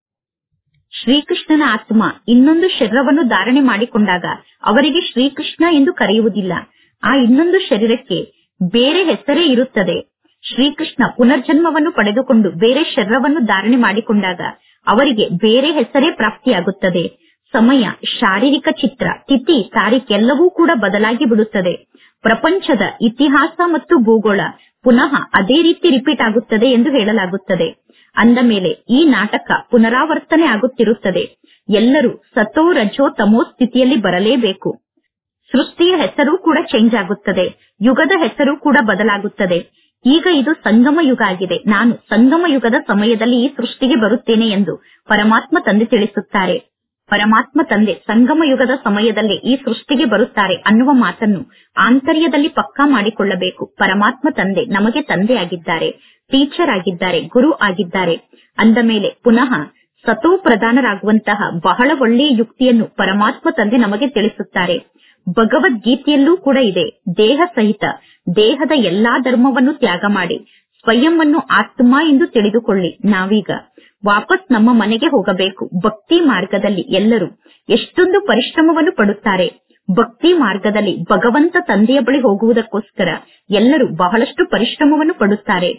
ಶ್ರೀಕೃಷ್ಣನ ಆತ್ಮ ಇನ್ನೊಂದು ಶರೀರವನ್ನು ಧಾರಣೆ ಮಾಡಿಕೊಂಡಾಗ ಅವರಿಗೆ ಶ್ರೀಕೃಷ್ಣ ಎಂದು ಕರೆಯುವುದಿಲ್ಲ ಆ ಇನ್ನೊಂದು ಶರೀರಕ್ಕೆ ಬೇರೆ ಹೆಸರೇ ಇರುತ್ತದೆ ಶ್ರೀಕೃಷ್ಣ ಪುನರ್ಜನ್ಮವನ್ನು ಪಡೆದುಕೊಂಡು ಬೇರೆ ಶರೀರವನ್ನು ಧಾರಣೆ ಮಾಡಿಕೊಂಡಾಗ ಅವರಿಗೆ ಬೇರೆ ಹೆಸರೇ ಪ್ರಾಪ್ತಿಯಾಗುತ್ತದೆ ಸಮಯ ಶಾರೀರಿಕ ಚಿತ್ರ ತಿಥಿ ತಾರೀಖೆಲ್ಲವೂ ಕೂಡ ಬದಲಾಗಿ ಬಿಡುತ್ತದೆ ಪ್ರಪಂಚದ ಇತಿಹಾಸ ಮತ್ತು ಭೂಗೋಳ ಪುನಃ ಅದೇ ರೀತಿ ರಿಪೀಟ್ ಆಗುತ್ತದೆ ಎಂದು ಹೇಳಲಾಗುತ್ತದೆ ಅಂದ ಮೇಲೆ ಈ ನಾಟಕ ಪುನರಾವರ್ತನೆ ಆಗುತ್ತಿರುತ್ತದೆ ಎಲ್ಲರೂ ಸತೋ ರಜೋ ತಮೋ ಸ್ಥಿತಿಯಲ್ಲಿ ಬರಲೇಬೇಕು ಸೃಷ್ಟಿಯ ಹೆಸರು ಕೂಡ ಚೇಂಜ್ ಆಗುತ್ತದೆ ಯುಗದ ಹೆಸರು ಕೂಡ ಬದಲಾಗುತ್ತದೆ ಈಗ ಇದು ಸಂಗಮ ಯುಗ ಆಗಿದೆ ನಾನು ಸಂಗಮ ಯುಗದ ಸಮಯದಲ್ಲಿ ಈ ಸೃಷ್ಟಿಗೆ ಬರುತ್ತೇನೆ ಎಂದು ಪರಮಾತ್ಮ ತಂದೆ ತಿಳಿಸುತ್ತಾರೆ ಪರಮಾತ್ಮ ತಂದೆ ಸಂಗಮ ಯುಗದ ಸಮಯದಲ್ಲಿ ಈ ಸೃಷ್ಟಿಗೆ ಬರುತ್ತಾರೆ ಅನ್ನುವ ಮಾತನ್ನು ಆಂತರ್ಯದಲ್ಲಿ ಪಕ್ಕಾ ಮಾಡಿಕೊಳ್ಳಬೇಕು ಪರಮಾತ್ಮ ತಂದೆ ನಮಗೆ ತಂದೆಯಾಗಿದ್ದಾರೆ ಟೀಚರ್ ಆಗಿದ್ದಾರೆ ಗುರು ಆಗಿದ್ದಾರೆ ಅಂದ ಮೇಲೆ ಪುನಃ ಸತೋ ಪ್ರಧಾನರಾಗುವಂತಹ ಬಹಳ ಒಳ್ಳೆಯ ಯುಕ್ತಿಯನ್ನು ಪರಮಾತ್ಮ ತಂದೆ ನಮಗೆ ತಿಳಿಸುತ್ತಾರೆ ಭಗವದ್ಗೀತೆಯಲ್ಲೂ ಕೂಡ ಇದೆ ದೇಹ ಸಹಿತ ದೇಹದ ಎಲ್ಲಾ ಧರ್ಮವನ್ನು ತ್ಯಾಗ ಮಾಡಿ ಸ್ವಯಂವನ್ನು ಆತ್ಮ ಎಂದು ತಿಳಿದುಕೊಳ್ಳಿ ನಾವೀಗ ವಾಪಸ್ ನಮ್ಮ ಮನೆಗೆ ಹೋಗಬೇಕು ಭಕ್ತಿ ಮಾರ್ಗದಲ್ಲಿ ಎಲ್ಲರೂ ಎಷ್ಟೊಂದು ಪರಿಶ್ರಮವನ್ನು ಪಡುತ್ತಾರೆ ಭಕ್ತಿ ಮಾರ್ಗದಲ್ಲಿ ಭಗವಂತ ತಂದೆಯ ಬಳಿ ಹೋಗುವುದಕ್ಕೋಸ್ಕರ ಎಲ್ಲರೂ ಬಹಳಷ್ಟು ಪರಿಶ್ರಮವನ್ನು ಪಡುತ್ತಾರೆ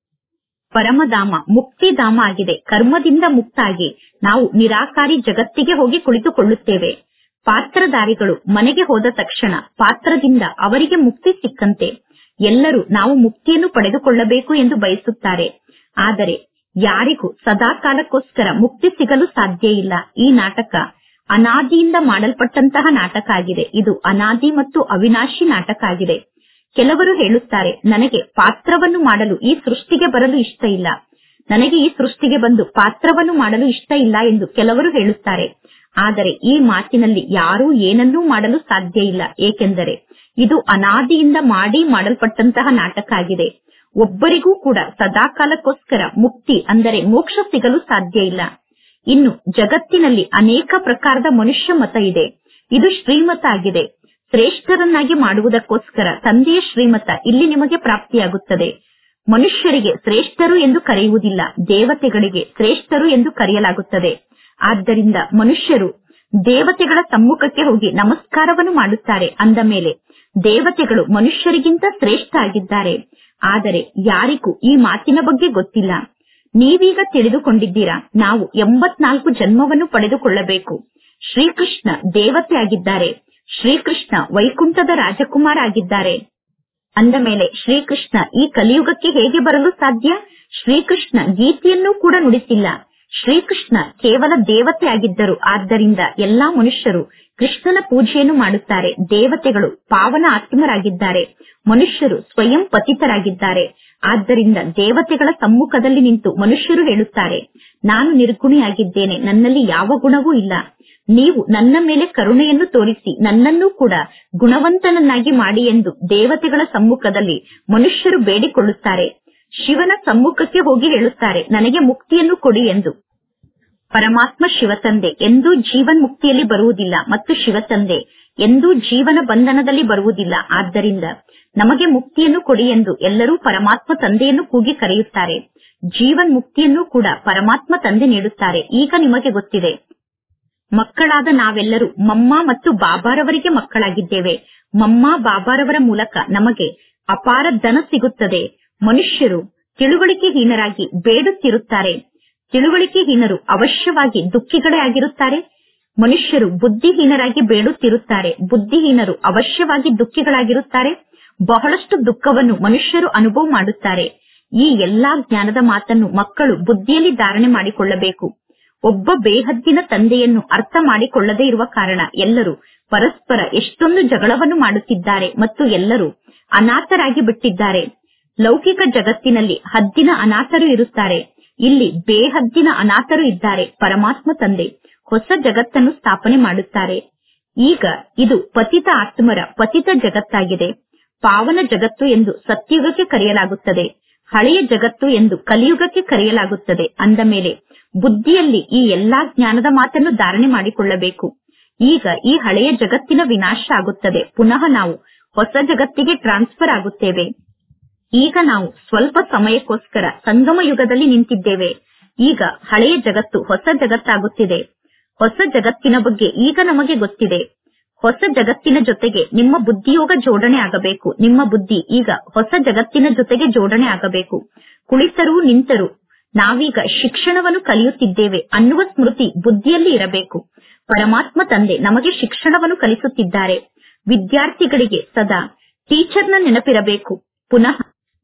ಪರಮಧಾಮ ಮುಕ್ತಿಧಾಮ ಆಗಿದೆ ಕರ್ಮದಿಂದ ಮುಕ್ತ ಆಗಿ ನಾವು ನಿರಾಕಾರಿ ಜಗತ್ತಿಗೆ ಹೋಗಿ ಕುಳಿತುಕೊಳ್ಳುತ್ತೇವೆ ಪಾತ್ರಧಾರಿಗಳು ಮನೆಗೆ ಹೋದ ತಕ್ಷಣ ಪಾತ್ರದಿಂದ ಅವರಿಗೆ ಮುಕ್ತಿ ಸಿಕ್ಕಂತೆ ಎಲ್ಲರೂ ನಾವು ಮುಕ್ತಿಯನ್ನು ಪಡೆದುಕೊಳ್ಳಬೇಕು ಎಂದು ಬಯಸುತ್ತಾರೆ ಆದರೆ ಯಾರಿಗೂ ಸದಾ ಕಾಲಕ್ಕೋಸ್ಕರ ಮುಕ್ತಿ ಸಿಗಲು ಸಾಧ್ಯ ಇಲ್ಲ ಈ ನಾಟಕ ಅನಾದಿಯಿಂದ ಮಾಡಲ್ಪಟ್ಟಂತಹ ನಾಟಕ ಆಗಿದೆ ಇದು ಅನಾದಿ ಮತ್ತು ಅವಿನಾಶಿ ನಾಟಕ ಆಗಿದೆ ಕೆಲವರು ಹೇಳುತ್ತಾರೆ ನನಗೆ ಪಾತ್ರವನ್ನು ಮಾಡಲು ಈ ಸೃಷ್ಟಿಗೆ ಬರಲು ಇಷ್ಟ ಇಲ್ಲ ನನಗೆ ಈ ಸೃಷ್ಟಿಗೆ ಬಂದು ಪಾತ್ರವನ್ನು ಮಾಡಲು ಇಷ್ಟ ಇಲ್ಲ ಎಂದು ಕೆಲವರು ಹೇಳುತ್ತಾರೆ ಆದರೆ ಈ ಮಾತಿನಲ್ಲಿ ಯಾರೂ ಏನನ್ನೂ ಮಾಡಲು ಸಾಧ್ಯ ಇಲ್ಲ ಏಕೆಂದರೆ ಇದು ಅನಾದಿಯಿಂದ ಮಾಡಿ ಮಾಡಲ್ಪಟ್ಟಂತಹ ನಾಟಕ ಆಗಿದೆ ಒಬ್ಬರಿಗೂ ಕೂಡ ಸದಾಕಾಲಕ್ಕೋಸ್ಕರ ಮುಕ್ತಿ ಅಂದರೆ ಮೋಕ್ಷ ಸಿಗಲು ಸಾಧ್ಯ ಇಲ್ಲ ಇನ್ನು ಜಗತ್ತಿನಲ್ಲಿ ಅನೇಕ ಪ್ರಕಾರದ ಮನುಷ್ಯ ಮತ ಇದೆ ಇದು ಶ್ರೀಮತ ಆಗಿದೆ ಶ್ರೇಷ್ಠರನ್ನಾಗಿ ಮಾಡುವುದಕ್ಕೋಸ್ಕರ ತಂದೆಯ ಶ್ರೀಮತ ಇಲ್ಲಿ ನಿಮಗೆ ಪ್ರಾಪ್ತಿಯಾಗುತ್ತದೆ ಮನುಷ್ಯರಿಗೆ ಶ್ರೇಷ್ಠರು ಎಂದು ಕರೆಯುವುದಿಲ್ಲ ದೇವತೆಗಳಿಗೆ ಶ್ರೇಷ್ಠರು ಎಂದು ಕರೆಯಲಾಗುತ್ತದೆ ಆದ್ದರಿಂದ ಮನುಷ್ಯರು ದೇವತೆಗಳ ಸಮ್ಮುಖಕ್ಕೆ ಹೋಗಿ ನಮಸ್ಕಾರವನ್ನು ಮಾಡುತ್ತಾರೆ ಅಂದ ಮೇಲೆ ದೇವತೆಗಳು ಮನುಷ್ಯರಿಗಿಂತ ಶ್ರೇಷ್ಠ ಆಗಿದ್ದಾರೆ ಆದರೆ ಯಾರಿಗೂ ಈ ಮಾತಿನ ಬಗ್ಗೆ ಗೊತ್ತಿಲ್ಲ ನೀವೀಗ ತಿಳಿದುಕೊಂಡಿದ್ದೀರಾ ನಾವು ಎಂಬತ್ನಾಲ್ಕು ಜನ್ಮವನ್ನು ಪಡೆದುಕೊಳ್ಳಬೇಕು ಶ್ರೀಕೃಷ್ಣ ದೇವತೆ ಆಗಿದ್ದಾರೆ ಶ್ರೀಕೃಷ್ಣ ವೈಕುಂಠದ ರಾಜಕುಮಾರ ಆಗಿದ್ದಾರೆ ಅಂದ ಮೇಲೆ ಶ್ರೀಕೃಷ್ಣ ಈ ಕಲಿಯುಗಕ್ಕೆ ಹೇಗೆ ಬರಲು ಸಾಧ್ಯ ಶ್ರೀಕೃಷ್ಣ ಗೀತೆಯನ್ನೂ ಕೂಡ ನುಡಿಸಿಲ್ಲ ಶ್ರೀಕೃಷ್ಣ ಕೇವಲ ದೇವತೆ ಆಗಿದ್ದರು ಆದ್ದರಿಂದ ಎಲ್ಲಾ ಮನುಷ್ಯರು ಕೃಷ್ಣನ ಪೂಜೆಯನ್ನು ಮಾಡುತ್ತಾರೆ ದೇವತೆಗಳು ಪಾವನ ಆತ್ಮರಾಗಿದ್ದಾರೆ ಮನುಷ್ಯರು ಸ್ವಯಂ ಪತಿತರಾಗಿದ್ದಾರೆ ಆದ್ದರಿಂದ ದೇವತೆಗಳ ಸಮ್ಮುಖದಲ್ಲಿ ನಿಂತು ಮನುಷ್ಯರು ಹೇಳುತ್ತಾರೆ ನಾನು ನಿರ್ಗುಣಿಯಾಗಿದ್ದೇನೆ ನನ್ನಲ್ಲಿ ಯಾವ ಗುಣವೂ ಇಲ್ಲ ನೀವು ನನ್ನ ಮೇಲೆ ಕರುಣೆಯನ್ನು ತೋರಿಸಿ ನನ್ನನ್ನೂ ಕೂಡ ಗುಣವಂತನನ್ನಾಗಿ ಮಾಡಿ ಎಂದು ದೇವತೆಗಳ ಸಮ್ಮುಖದಲ್ಲಿ ಮನುಷ್ಯರು ಬೇಡಿಕೊಳ್ಳುತ್ತಾರೆ ಶಿವನ ಸಮ್ಮುಖಕ್ಕೆ ಹೋಗಿ ಹೇಳುತ್ತಾರೆ ನನಗೆ ಮುಕ್ತಿಯನ್ನು ಕೊಡಿ ಎಂದು ಪರಮಾತ್ಮ ಶಿವತಂದೆ ಎಂದೂ ಜೀವನ್ ಮುಕ್ತಿಯಲ್ಲಿ ಬರುವುದಿಲ್ಲ ಮತ್ತು ಶಿವತಂದೆ ಎಂದೂ ಜೀವನ ಬಂಧನದಲ್ಲಿ ಬರುವುದಿಲ್ಲ ಆದ್ದರಿಂದ ನಮಗೆ ಮುಕ್ತಿಯನ್ನು ಕೊಡಿ ಎಂದು ಎಲ್ಲರೂ ಪರಮಾತ್ಮ ತಂದೆಯನ್ನು ಕೂಗಿ ಕರೆಯುತ್ತಾರೆ ಜೀವನ್ ಮುಕ್ತಿಯನ್ನು ಕೂಡ ಪರಮಾತ್ಮ ತಂದೆ ನೀಡುತ್ತಾರೆ ಈಗ ನಿಮಗೆ ಗೊತ್ತಿದೆ ಮಕ್ಕಳಾದ ನಾವೆಲ್ಲರೂ ಮಮ್ಮ ಮತ್ತು ಬಾಬಾರವರಿಗೆ ಮಕ್ಕಳಾಗಿದ್ದೇವೆ ಮಮ್ಮ ಬಾಬಾರವರ ಮೂಲಕ ನಮಗೆ ಅಪಾರ ಧನ ಸಿಗುತ್ತದೆ ಮನುಷ್ಯರು ತಿಳುವಳಿಕೆಹೀನರಾಗಿ ಬೇಡುತ್ತಿರುತ್ತಾರೆ ತಿಳುವಳಿಕೆಹೀನರು ಅವಶ್ಯವಾಗಿ ದುಃಖಿಗಳೇ ಆಗಿರುತ್ತಾರೆ ಮನುಷ್ಯರು ಬುದ್ಧಿಹೀನರಾಗಿ ಬೇಡುತ್ತಿರುತ್ತಾರೆ ಬುದ್ಧಿಹೀನರು ಅವಶ್ಯವಾಗಿ ದುಃಖಿಗಳಾಗಿರುತ್ತಾರೆ ಬಹಳಷ್ಟು ದುಃಖವನ್ನು ಮನುಷ್ಯರು ಅನುಭವ ಮಾಡುತ್ತಾರೆ ಈ ಎಲ್ಲಾ ಜ್ಞಾನದ ಮಾತನ್ನು ಮಕ್ಕಳು ಬುದ್ಧಿಯಲ್ಲಿ ಧಾರಣೆ ಮಾಡಿಕೊಳ್ಳಬೇಕು ಒಬ್ಬ ಬೇಹದ್ದಿನ ತಂದೆಯನ್ನು ಅರ್ಥ ಮಾಡಿಕೊಳ್ಳದೇ ಇರುವ ಕಾರಣ ಎಲ್ಲರೂ ಪರಸ್ಪರ ಎಷ್ಟೊಂದು ಜಗಳವನ್ನು ಮಾಡುತ್ತಿದ್ದಾರೆ ಮತ್ತು ಎಲ್ಲರೂ ಅನಾಥರಾಗಿ ಬಿಟ್ಟಿದ್ದಾರೆ ಲೌಕಿಕ ಜಗತ್ತಿನಲ್ಲಿ ಹದ್ದಿನ ಅನಾಥರು ಇರುತ್ತಾರೆ ಇಲ್ಲಿ ಬೇಹದ್ದಿನ ಅನಾಥರು ಇದ್ದಾರೆ ಪರಮಾತ್ಮ ತಂದೆ ಹೊಸ ಜಗತ್ತನ್ನು ಸ್ಥಾಪನೆ ಮಾಡುತ್ತಾರೆ ಈಗ ಇದು ಪತಿತ ಆತ್ಮರ ಪತಿತ ಜಗತ್ತಾಗಿದೆ ಪಾವನ ಜಗತ್ತು ಎಂದು ಸತ್ಯುಗಕ್ಕೆ ಕರೆಯಲಾಗುತ್ತದೆ ಹಳೆಯ ಜಗತ್ತು ಎಂದು ಕಲಿಯುಗಕ್ಕೆ ಕರೆಯಲಾಗುತ್ತದೆ ಅಂದ ಮೇಲೆ ಬುದ್ಧಿಯಲ್ಲಿ ಈ ಎಲ್ಲಾ ಜ್ಞಾನದ ಮಾತನ್ನು ಧಾರಣೆ ಮಾಡಿಕೊಳ್ಳಬೇಕು ಈಗ ಈ ಹಳೆಯ ಜಗತ್ತಿನ ವಿನಾಶ ಆಗುತ್ತದೆ ಪುನಃ ನಾವು ಹೊಸ ಜಗತ್ತಿಗೆ ಟ್ರಾನ್ಸ್ಫರ್ ಆಗುತ್ತೇವೆ ಈಗ ನಾವು ಸ್ವಲ್ಪ ಸಮಯಕ್ಕೋಸ್ಕರ ಸಂಗಮ ಯುಗದಲ್ಲಿ ನಿಂತಿದ್ದೇವೆ ಈಗ ಹಳೆಯ ಜಗತ್ತು ಹೊಸ ಜಗತ್ತಾಗುತ್ತಿದೆ ಹೊಸ ಜಗತ್ತಿನ ಬಗ್ಗೆ ಈಗ ನಮಗೆ ಗೊತ್ತಿದೆ ಹೊಸ ಜಗತ್ತಿನ ಜೊತೆಗೆ ನಿಮ್ಮ ಬುದ್ಧಿಯೋಗ ಜೋಡಣೆ ಆಗಬೇಕು ನಿಮ್ಮ ಬುದ್ಧಿ ಈಗ ಹೊಸ ಜಗತ್ತಿನ ಜೊತೆಗೆ ಜೋಡಣೆ ಆಗಬೇಕು ಕುಳಿತರೂ ನಿಂತರೂ ನಾವೀಗ ಶಿಕ್ಷಣವನ್ನು ಕಲಿಯುತ್ತಿದ್ದೇವೆ ಅನ್ನುವ ಸ್ಮೃತಿ ಬುದ್ಧಿಯಲ್ಲಿ ಇರಬೇಕು ಪರಮಾತ್ಮ ತಂದೆ ನಮಗೆ ಶಿಕ್ಷಣವನ್ನು ಕಲಿಸುತ್ತಿದ್ದಾರೆ ವಿದ್ಯಾರ್ಥಿಗಳಿಗೆ ಸದಾ ಟೀಚರ್ನ ನೆನಪಿರಬೇಕು ಪುನಃ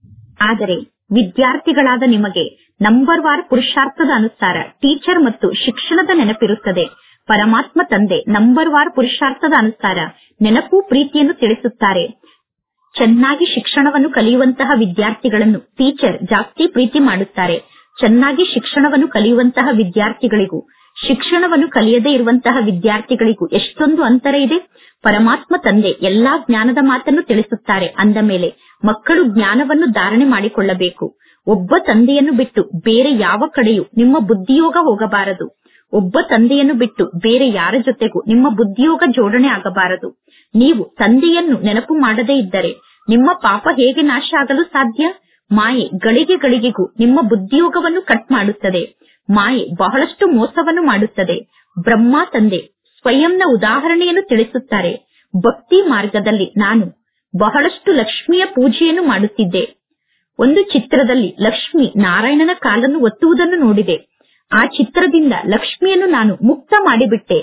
ಆದರೆ ವಿದ್ಯಾರ್ಥಿಗಳಾದ ನಿಮಗೆ ನಂಬರ್ ವಾರ್ ಪುರುಷಾರ್ಥದ ಅನುಸಾರ ಟೀಚರ್ ಮತ್ತು ಶಿಕ್ಷಣದ ನೆನಪಿರುತ್ತದೆ ಪರಮಾತ್ಮ ತಂದೆ ನಂಬರ್ ವಾರ್ ಪುರುಷಾರ್ಥದ ಅನುಸಾರ ನೆನಪು ಪ್ರೀತಿಯನ್ನು ತಿಳಿಸುತ್ತಾರೆ ಚೆನ್ನಾಗಿ ಶಿಕ್ಷಣವನ್ನು ಕಲಿಯುವಂತಹ ವಿದ್ಯಾರ್ಥಿಗಳನ್ನು ಟೀಚರ್ ಜಾಸ್ತಿ ಪ್ರೀತಿ ಮಾಡುತ್ತಾರೆ ಚೆನ್ನಾಗಿ ಶಿಕ್ಷಣವನ್ನು ಕಲಿಯುವಂತಹ ವಿದ್ಯಾರ್ಥಿಗಳಿಗೂ ಶಿಕ್ಷಣವನ್ನು ಕಲಿಯದೇ ಇರುವಂತಹ ವಿದ್ಯಾರ್ಥಿಗಳಿಗೂ ಎಷ್ಟೊಂದು ಅಂತರ ಇದೆ ಪರಮಾತ್ಮ ತಂದೆ ಎಲ್ಲಾ ಜ್ಞಾನದ ಮಾತನ್ನು ತಿಳಿಸುತ್ತಾರೆ ಅಂದ ಮೇಲೆ ಮಕ್ಕಳು ಜ್ಞಾನವನ್ನು ಧಾರಣೆ ಮಾಡಿಕೊಳ್ಳಬೇಕು ಒಬ್ಬ ತಂದೆಯನ್ನು ಬಿಟ್ಟು ಬೇರೆ ಯಾವ ಕಡೆಯೂ ನಿಮ್ಮ ಬುದ್ಧಿಯೋಗ ಹೋಗಬಾರದು ಒಬ್ಬ ತಂದೆಯನ್ನು ಬಿಟ್ಟು ಬೇರೆ ಯಾರ ಜೊತೆಗೂ ನಿಮ್ಮ ಬುದ್ಧಿಯೋಗ ಜೋಡಣೆ ಆಗಬಾರದು ನೀವು ತಂದೆಯನ್ನು ನೆನಪು ಮಾಡದೇ ಇದ್ದರೆ ನಿಮ್ಮ ಪಾಪ ಹೇಗೆ ನಾಶ ಆಗಲು ಸಾಧ್ಯ ಮಾಯೆ ಗಳಿಗೆ ಗಳಿಗೆಗೂ ನಿಮ್ಮ ಬುದ್ಧಿಯೋಗವನ್ನು ಕಟ್ ಮಾಡುತ್ತದೆ ಮಾಯೆ ಬಹಳಷ್ಟು ಮೋಸವನ್ನು ಮಾಡುತ್ತದೆ ಬ್ರಹ್ಮ ತಂದೆ ಸ್ವಯಂನ ಉದಾಹರಣೆಯನ್ನು ತಿಳಿಸುತ್ತಾರೆ ಭಕ್ತಿ ಮಾರ್ಗದಲ್ಲಿ ನಾನು ಬಹಳಷ್ಟು ಲಕ್ಷ್ಮಿಯ ಪೂಜೆಯನ್ನು ಮಾಡುತ್ತಿದ್ದೆ ಒಂದು ಚಿತ್ರದಲ್ಲಿ ಲಕ್ಷ್ಮಿ ನಾರಾಯಣನ ಕಾಲನ್ನು ಒತ್ತುವುದನ್ನು ನೋಡಿದೆ ಆ ಚಿತ್ರದಿಂದ ಲಕ್ಷ್ಮಿಯನ್ನು ನಾನು ಮುಕ್ತ ಮಾಡಿಬಿಟ್ಟೆ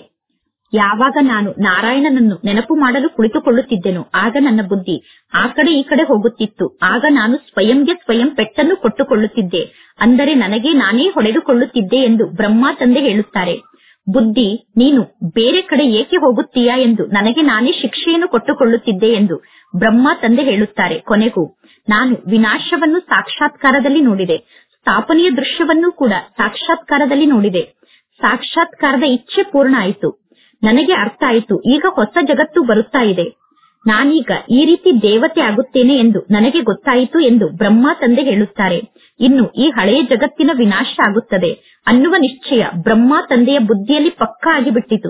ಯಾವಾಗ ನಾನು ನಾರಾಯಣನನ್ನು ನೆನಪು ಮಾಡಲು ಕುಳಿತುಕೊಳ್ಳುತ್ತಿದ್ದೆನೋ ಆಗ ನನ್ನ ಬುದ್ಧಿ ಆ ಕಡೆ ಈ ಕಡೆ ಹೋಗುತ್ತಿತ್ತು ಆಗ ನಾನು ಸ್ವಯಂಗೆ ಸ್ವಯಂ ಪೆಟ್ಟನ್ನು ಕೊಟ್ಟುಕೊಳ್ಳುತ್ತಿದ್ದೆ ಅಂದರೆ ನನಗೆ ನಾನೇ ಹೊಡೆದುಕೊಳ್ಳುತ್ತಿದ್ದೆ ಎಂದು ಬ್ರಹ್ಮ ತಂದೆ ಹೇಳುತ್ತಾರೆ ಬುದ್ಧಿ ನೀನು ಬೇರೆ ಕಡೆ ಏಕೆ ಹೋಗುತ್ತೀಯಾ ಎಂದು ನನಗೆ ನಾನೇ ಶಿಕ್ಷೆಯನ್ನು ಕೊಟ್ಟುಕೊಳ್ಳುತ್ತಿದ್ದೆ ಎಂದು ಬ್ರಹ್ಮ ತಂದೆ ಹೇಳುತ್ತಾರೆ ಕೊನೆಗೂ ನಾನು ವಿನಾಶವನ್ನು ಸಾಕ್ಷಾತ್ಕಾರದಲ್ಲಿ ನೋಡಿದೆ ಸ್ಥಾಪನೆಯ ದೃಶ್ಯವನ್ನೂ ಕೂಡ ಸಾಕ್ಷಾತ್ಕಾರದಲ್ಲಿ ನೋಡಿದೆ ಸಾಕ್ಷಾತ್ಕಾರದ ಇಚ್ಛೆ ಪೂರ್ಣ ಆಯಿತು ನನಗೆ ಅರ್ಥ ಆಯಿತು ಈಗ ಹೊಸ ಜಗತ್ತು ಬರುತ್ತಾ ಇದೆ ನಾನೀಗ ಈ ರೀತಿ ದೇವತೆ ಆಗುತ್ತೇನೆ ಎಂದು ನನಗೆ ಗೊತ್ತಾಯಿತು ಎಂದು ಬ್ರಹ್ಮ ತಂದೆ ಹೇಳುತ್ತಾರೆ ಇನ್ನು ಈ ಹಳೆಯ ಜಗತ್ತಿನ ವಿನಾಶ ಆಗುತ್ತದೆ ಅನ್ನುವ ನಿಶ್ಚಯ ಬ್ರಹ್ಮ ತಂದೆಯ ಬುದ್ಧಿಯಲ್ಲಿ ಪಕ್ಕಾ ಆಗಿಬಿಟ್ಟಿತು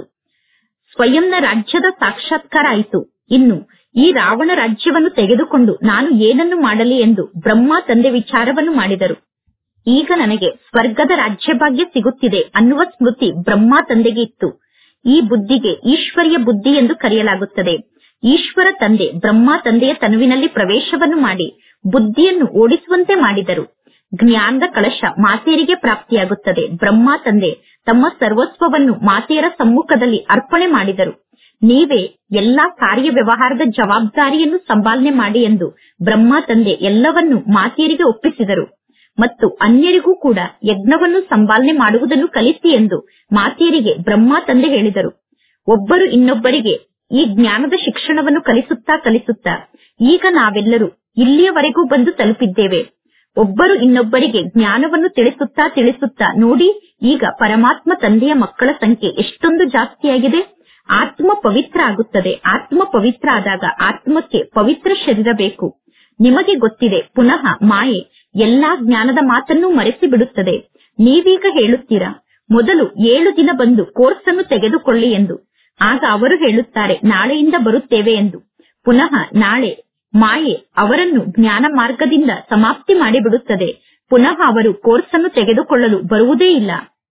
ಸ್ವಯಂನ ರಾಜ್ಯದ ಸಾಕ್ಷಾತ್ಕಾರ ಆಯಿತು ಇನ್ನು ಈ ರಾವಣ ರಾಜ್ಯವನ್ನು ತೆಗೆದುಕೊಂಡು ನಾನು ಏನನ್ನು ಮಾಡಲಿ ಎಂದು ಬ್ರಹ್ಮ ತಂದೆ ವಿಚಾರವನ್ನು ಮಾಡಿದರು ಈಗ ನನಗೆ ಸ್ವರ್ಗದ ರಾಜ್ಯಭಾಗ್ಯ ಸಿಗುತ್ತಿದೆ ಅನ್ನುವ ಸ್ಮೃತಿ ಬ್ರಹ್ಮ ತಂದೆಗೆ ಇತ್ತು ಈ ಬುದ್ಧಿಗೆ ಈಶ್ವರಿಯ ಬುದ್ಧಿ ಎಂದು ಕರೆಯಲಾಗುತ್ತದೆ ಈಶ್ವರ ತಂದೆ ಬ್ರಹ್ಮ ತಂದೆಯ ತನುವಿನಲ್ಲಿ ಪ್ರವೇಶವನ್ನು ಮಾಡಿ ಬುದ್ಧಿಯನ್ನು ಓಡಿಸುವಂತೆ ಮಾಡಿದರು ಜ್ಞಾನದ ಕಳಶ ಮಾತೆಯರಿಗೆ ಪ್ರಾಪ್ತಿಯಾಗುತ್ತದೆ ಬ್ರಹ್ಮ ತಂದೆ ತಮ್ಮ ಸರ್ವಸ್ವವನ್ನು ಮಾತೆಯರ ಸಮ್ಮುಖದಲ್ಲಿ ಅರ್ಪಣೆ ಮಾಡಿದರು ನೀವೇ ಎಲ್ಲಾ ಕಾರ್ಯ ವ್ಯವಹಾರದ ಜವಾಬ್ದಾರಿಯನ್ನು ಸಂಪಾಲನೆ ಮಾಡಿ ಎಂದು ಬ್ರಹ್ಮ ತಂದೆ ಎಲ್ಲವನ್ನು ಮಾತೆಯರಿಗೆ ಒಪ್ಪಿಸಿದರು ಮತ್ತು ಅನ್ಯರಿಗೂ ಕೂಡ ಯಜ್ಞವನ್ನು ಸಂಪಾಲನೆ ಮಾಡುವುದನ್ನು ಕಲಿಸಿ ಎಂದು ಮಾತೆಯರಿಗೆ ಬ್ರಹ್ಮ ತಂದೆ ಹೇಳಿದರು ಒಬ್ಬರು ಇನ್ನೊಬ್ಬರಿಗೆ ಈ ಜ್ಞಾನದ ಶಿಕ್ಷಣವನ್ನು ಕಲಿಸುತ್ತಾ ಕಲಿಸುತ್ತಾ ಈಗ ನಾವೆಲ್ಲರೂ ಇಲ್ಲಿಯವರೆಗೂ ಬಂದು ತಲುಪಿದ್ದೇವೆ ಒಬ್ಬರು ಇನ್ನೊಬ್ಬರಿಗೆ ಜ್ಞಾನವನ್ನು ತಿಳಿಸುತ್ತಾ ತಿಳಿಸುತ್ತಾ ನೋಡಿ ಈಗ ಪರಮಾತ್ಮ ತಂದೆಯ ಮಕ್ಕಳ ಸಂಖ್ಯೆ ಎಷ್ಟೊಂದು ಜಾಸ್ತಿಯಾಗಿದೆ ಆತ್ಮ ಪವಿತ್ರ ಆಗುತ್ತದೆ ಆತ್ಮ ಪವಿತ್ರ ಆದಾಗ ಆತ್ಮಕ್ಕೆ ಪವಿತ್ರ ಶರೀರ ಬೇಕು ನಿಮಗೆ ಗೊತ್ತಿದೆ ಪುನಃ ಮಾಯೆ ಎಲ್ಲಾ ಜ್ಞಾನದ ಮಾತನ್ನು ಮರೆಸಿ ಬಿಡುತ್ತದೆ ನೀವೀಗ ಹೇಳುತ್ತೀರಾ ಮೊದಲು ಏಳು ದಿನ ಬಂದು ಕೋರ್ಸ್ ಅನ್ನು ತೆಗೆದುಕೊಳ್ಳಿ ಎಂದು ಆಗ ಅವರು ಹೇಳುತ್ತಾರೆ ನಾಳೆಯಿಂದ ಬರುತ್ತೇವೆ ಎಂದು ಪುನಃ ನಾಳೆ ಮಾಯೆ ಅವರನ್ನು ಜ್ಞಾನ ಮಾರ್ಗದಿಂದ ಸಮಾಪ್ತಿ ಮಾಡಿಬಿಡುತ್ತದೆ ಪುನಃ ಅವರು ಕೋರ್ಸ್ ಅನ್ನು ತೆಗೆದುಕೊಳ್ಳಲು ಬರುವುದೇ ಇಲ್ಲ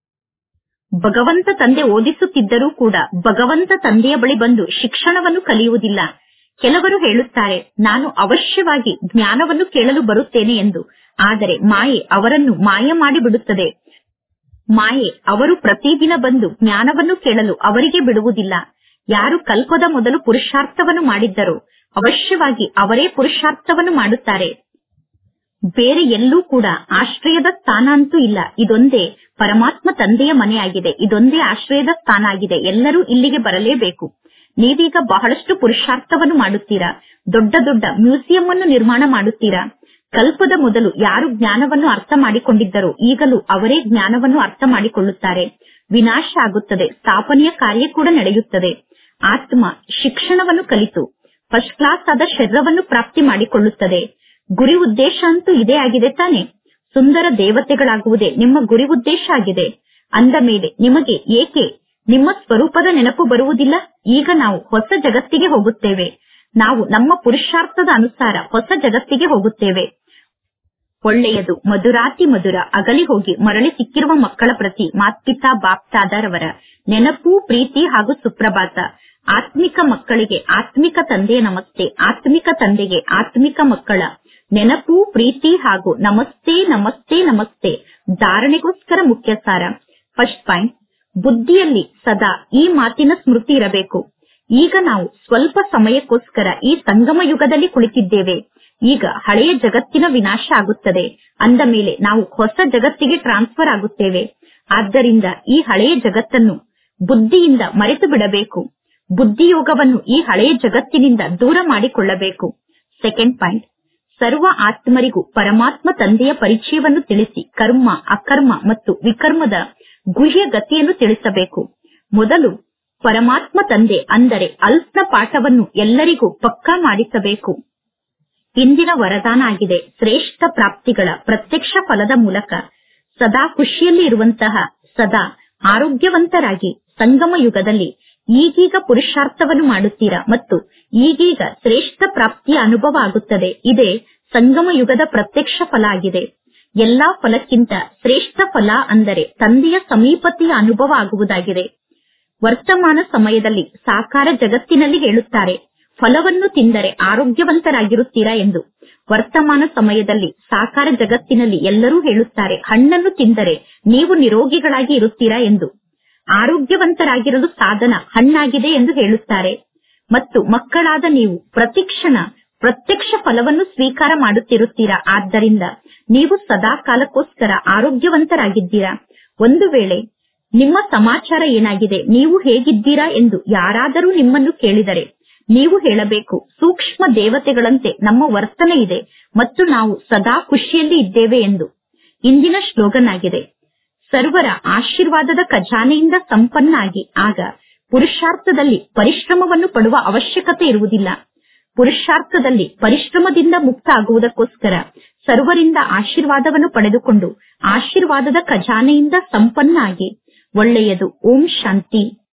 ಭಗವಂತ ತಂದೆ ಓದಿಸುತ್ತಿದ್ದರೂ ಕೂಡ ಭಗವಂತ ತಂದೆಯ ಬಳಿ ಬಂದು ಶಿಕ್ಷಣವನ್ನು ಕಲಿಯುವುದಿಲ್ಲ ಕೆಲವರು ಹೇಳುತ್ತಾರೆ ನಾನು ಅವಶ್ಯವಾಗಿ ಜ್ಞಾನವನ್ನು ಕೇಳಲು ಬರುತ್ತೇನೆ ಎಂದು ಆದರೆ ಮಾಯೆ ಅವರನ್ನು ಮಾಯ ಮಾಡಿಬಿಡುತ್ತದೆ ಮಾಯೆ ಅವರು ಪ್ರತಿದಿನ ಬಂದು ಜ್ಞಾನವನ್ನು ಕೇಳಲು ಅವರಿಗೆ ಬಿಡುವುದಿಲ್ಲ ಯಾರು ಕಲ್ಪದ ಮೊದಲು ಪುರುಷಾರ್ಥವನ್ನು ಮಾಡಿದ್ದರೋ ಅವಶ್ಯವಾಗಿ ಅವರೇ ಪುರುಷಾರ್ಥವನ್ನು ಮಾಡುತ್ತಾರೆ ಬೇರೆ ಎಲ್ಲೂ ಕೂಡ ಆಶ್ರಯದ ಸ್ಥಾನ ಅಂತೂ ಇಲ್ಲ ಇದೊಂದೇ ಪರಮಾತ್ಮ ತಂದೆಯ ಮನೆಯಾಗಿದೆ ಇದೊಂದೇ ಆಶ್ರಯದ ಸ್ಥಾನ ಆಗಿದೆ ಎಲ್ಲರೂ ಇಲ್ಲಿಗೆ ಬರಲೇಬೇಕು ನೀವೀಗ ಬಹಳಷ್ಟು ಪುರುಷಾರ್ಥವನ್ನು ಮಾಡುತ್ತೀರಾ ದೊಡ್ಡ ದೊಡ್ಡ ಮ್ಯೂಸಿಯಂ ಅನ್ನು ನಿರ್ಮಾಣ ಮಾಡುತ್ತೀರಾ ಕಲ್ಪದ ಮೊದಲು ಯಾರು ಜ್ಞಾನವನ್ನು ಅರ್ಥ ಮಾಡಿಕೊಂಡಿದ್ದರೋ ಈಗಲೂ ಅವರೇ ಜ್ಞಾನವನ್ನು ಅರ್ಥ ಮಾಡಿಕೊಳ್ಳುತ್ತಾರೆ ವಿನಾಶ ಆಗುತ್ತದೆ ಸ್ಥಾಪನೆಯ ಕಾರ್ಯ ಕೂಡ ನಡೆಯುತ್ತದೆ ಆತ್ಮ ಶಿಕ್ಷಣವನ್ನು ಕಲಿತು ಫಸ್ಟ್ ಕ್ಲಾಸ್ ಆದ ಶರೀರವನ್ನು ಪ್ರಾಪ್ತಿ ಮಾಡಿಕೊಳ್ಳುತ್ತದೆ ಗುರಿ ಉದ್ದೇಶ ಅಂತೂ ಇದೇ ಆಗಿದೆ ತಾನೆ ಸುಂದರ ದೇವತೆಗಳಾಗುವುದೇ ನಿಮ್ಮ ಗುರಿ ಉದ್ದೇಶ ಆಗಿದೆ ಅಂದ ಮೇಲೆ ನಿಮಗೆ ಏಕೆ ನಿಮ್ಮ ಸ್ವರೂಪದ ನೆನಪು ಬರುವುದಿಲ್ಲ ಈಗ ನಾವು ಹೊಸ ಜಗತ್ತಿಗೆ ಹೋಗುತ್ತೇವೆ ನಾವು ನಮ್ಮ ಪುರುಷಾರ್ಥದ ಅನುಸಾರ ಹೊಸ ಜಗತ್ತಿಗೆ ಹೋಗುತ್ತೇವೆ ಒಳ್ಳೆಯದು ಮಧುರಾತಿ ಮಧುರ ಅಗಲಿ ಹೋಗಿ ಮರಳಿ ಸಿಕ್ಕಿರುವ ಮಕ್ಕಳ ಪ್ರತಿ ಮಾತ್ಪಿತಾ ಬಾಪ್ತಾದರವರ ನೆನಪು ಪ್ರೀತಿ ಹಾಗೂ ಸುಪ್ರಭಾತ ಆತ್ಮಿಕ ಮಕ್ಕಳಿಗೆ ಆತ್ಮಿಕ ತಂದೆಯ ನಮಸ್ತೆ ಆತ್ಮಿಕ ತಂದೆಗೆ ಆತ್ಮಿಕ ಮಕ್ಕಳ ನೆನಪು ಪ್ರೀತಿ ಹಾಗೂ ನಮಸ್ತೆ ನಮಸ್ತೆ ನಮಸ್ತೆ ಧಾರಣೆಗೋಸ್ಕರ ಮುಖ್ಯ ಸಾರ ಫಸ್ಟ್ ಪಾಯಿಂಟ್ ಬುದ್ಧಿಯಲ್ಲಿ ಸದಾ ಈ ಮಾತಿನ ಸ್ಮೃತಿ ಇರಬೇಕು ಈಗ ನಾವು ಸ್ವಲ್ಪ ಸಮಯಕ್ಕೋಸ್ಕರ ಈ ಸಂಗಮ ಯುಗದಲ್ಲಿ ಕುಳಿತಿದ್ದೇವೆ ಈಗ ಹಳೆಯ ಜಗತ್ತಿನ ವಿನಾಶ ಆಗುತ್ತದೆ ಅಂದ ಮೇಲೆ ನಾವು ಹೊಸ ಜಗತ್ತಿಗೆ ಟ್ರಾನ್ಸ್ಫರ್ ಆಗುತ್ತೇವೆ ಆದ್ದರಿಂದ ಈ ಹಳೆಯ ಜಗತ್ತನ್ನು ಬುದ್ಧಿಯಿಂದ ಮರೆತು ಬಿಡಬೇಕು ಬುದ್ಧಿಯೋಗವನ್ನು ಈ ಹಳೆಯ ಜಗತ್ತಿನಿಂದ ದೂರ ಮಾಡಿಕೊಳ್ಳಬೇಕು ಸೆಕೆಂಡ್ ಪಾಯಿಂಟ್ ಸರ್ವ ಆತ್ಮರಿಗೂ ಪರಮಾತ್ಮ ತಂದೆಯ ಪರಿಚಯವನ್ನು ತಿಳಿಸಿ ಕರ್ಮ ಅಕರ್ಮ ಮತ್ತು ವಿಕರ್ಮದ ಗುಹ್ಯ ಗತಿಯನ್ನು ತಿಳಿಸಬೇಕು ಮೊದಲು ಪರಮಾತ್ಮ ತಂದೆ ಅಂದರೆ ಅಲ್ಪ್ನ ಪಾಠವನ್ನು ಎಲ್ಲರಿಗೂ ಪಕ್ಕಾ ಮಾಡಿಸಬೇಕು ಇಂದಿನ ವರದಾನ ಆಗಿದೆ ಶ್ರೇಷ್ಠ ಪ್ರಾಪ್ತಿಗಳ ಪ್ರತ್ಯಕ್ಷ ಫಲದ ಮೂಲಕ ಸದಾ ಖುಷಿಯಲ್ಲಿ ಇರುವಂತಹ ಸದಾ ಆರೋಗ್ಯವಂತರಾಗಿ ಸಂಗಮ ಯುಗದಲ್ಲಿ ಈಗೀಗ ಪುರುಷಾರ್ಥವನ್ನು ಮಾಡುತ್ತೀರಾ ಮತ್ತು ಈಗೀಗ ಶ್ರೇಷ್ಠ ಪ್ರಾಪ್ತಿಯ ಅನುಭವ ಆಗುತ್ತದೆ ಇದೇ ಸಂಗಮ ಯುಗದ ಪ್ರತ್ಯಕ್ಷ ಫಲ ಆಗಿದೆ ಎಲ್ಲಾ ಫಲಕ್ಕಿಂತ ಶ್ರೇಷ್ಠ ಫಲ ಅಂದರೆ ತಂದೆಯ ಸಮೀಪತೆಯ ಅನುಭವ ಆಗುವುದಾಗಿದೆ ವರ್ತಮಾನ ಸಮಯದಲ್ಲಿ ಸಾಕಾರ ಜಗತ್ತಿನಲ್ಲಿ ಹೇಳುತ್ತಾರೆ ಫಲವನ್ನು ತಿಂದರೆ ಆರೋಗ್ಯವಂತರಾಗಿರುತ್ತೀರಾ ಎಂದು ವರ್ತಮಾನ ಸಮಯದಲ್ಲಿ ಸಾಕಾರ ಜಗತ್ತಿನಲ್ಲಿ ಎಲ್ಲರೂ ಹೇಳುತ್ತಾರೆ ಹಣ್ಣನ್ನು ತಿಂದರೆ ನೀವು ನಿರೋಗಿಗಳಾಗಿ ಇರುತ್ತೀರಾ ಎಂದು ಆರೋಗ್ಯವಂತರಾಗಿರಲು ಸಾಧನ ಹಣ್ಣಾಗಿದೆ ಎಂದು ಹೇಳುತ್ತಾರೆ ಮತ್ತು ಮಕ್ಕಳಾದ ನೀವು ಪ್ರತಿಕ್ಷಣ ಪ್ರತ್ಯಕ್ಷ ಫಲವನ್ನು ಸ್ವೀಕಾರ ಮಾಡುತ್ತಿರುತ್ತೀರಾ ಆದ್ದರಿಂದ ನೀವು ಸದಾ ಕಾಲಕ್ಕೋಸ್ಕರ ಆರೋಗ್ಯವಂತರಾಗಿದ್ದೀರಾ ಒಂದು ವೇಳೆ ನಿಮ್ಮ ಸಮಾಚಾರ ಏನಾಗಿದೆ ನೀವು ಹೇಗಿದ್ದೀರಾ ಎಂದು ಯಾರಾದರೂ ನಿಮ್ಮನ್ನು ಕೇಳಿದರೆ ನೀವು ಹೇಳಬೇಕು ಸೂಕ್ಷ್ಮ ದೇವತೆಗಳಂತೆ ನಮ್ಮ ವರ್ತನೆ ಇದೆ ಮತ್ತು ನಾವು ಸದಾ ಖುಷಿಯಲ್ಲಿ ಇದ್ದೇವೆ ಎಂದು ಇಂದಿನ ಶ್ಲೋಗನ್ ಆಗಿದೆ ಸರ್ವರ ಆಶೀರ್ವಾದದ ಖಜಾನೆಯಿಂದ ಸಂಪನ್ನಾಗಿ ಆಗ ಪುರುಷಾರ್ಥದಲ್ಲಿ ಪರಿಶ್ರಮವನ್ನು ಪಡುವ ಅವಶ್ಯಕತೆ ಇರುವುದಿಲ್ಲ ಪುರುಷಾರ್ಥದಲ್ಲಿ ಪರಿಶ್ರಮದಿಂದ ಮುಕ್ತ ಆಗುವುದಕ್ಕೋಸ್ಕರ ಸರ್ವರಿಂದ ಆಶೀರ್ವಾದವನ್ನು ಪಡೆದುಕೊಂಡು ಆಶೀರ್ವಾದದ ಖಜಾನೆಯಿಂದ ಸಂಪನ್ನ ಆಗಿ ಒಳ್ಳೆಯದು ಓಂ ಶಾಂತಿ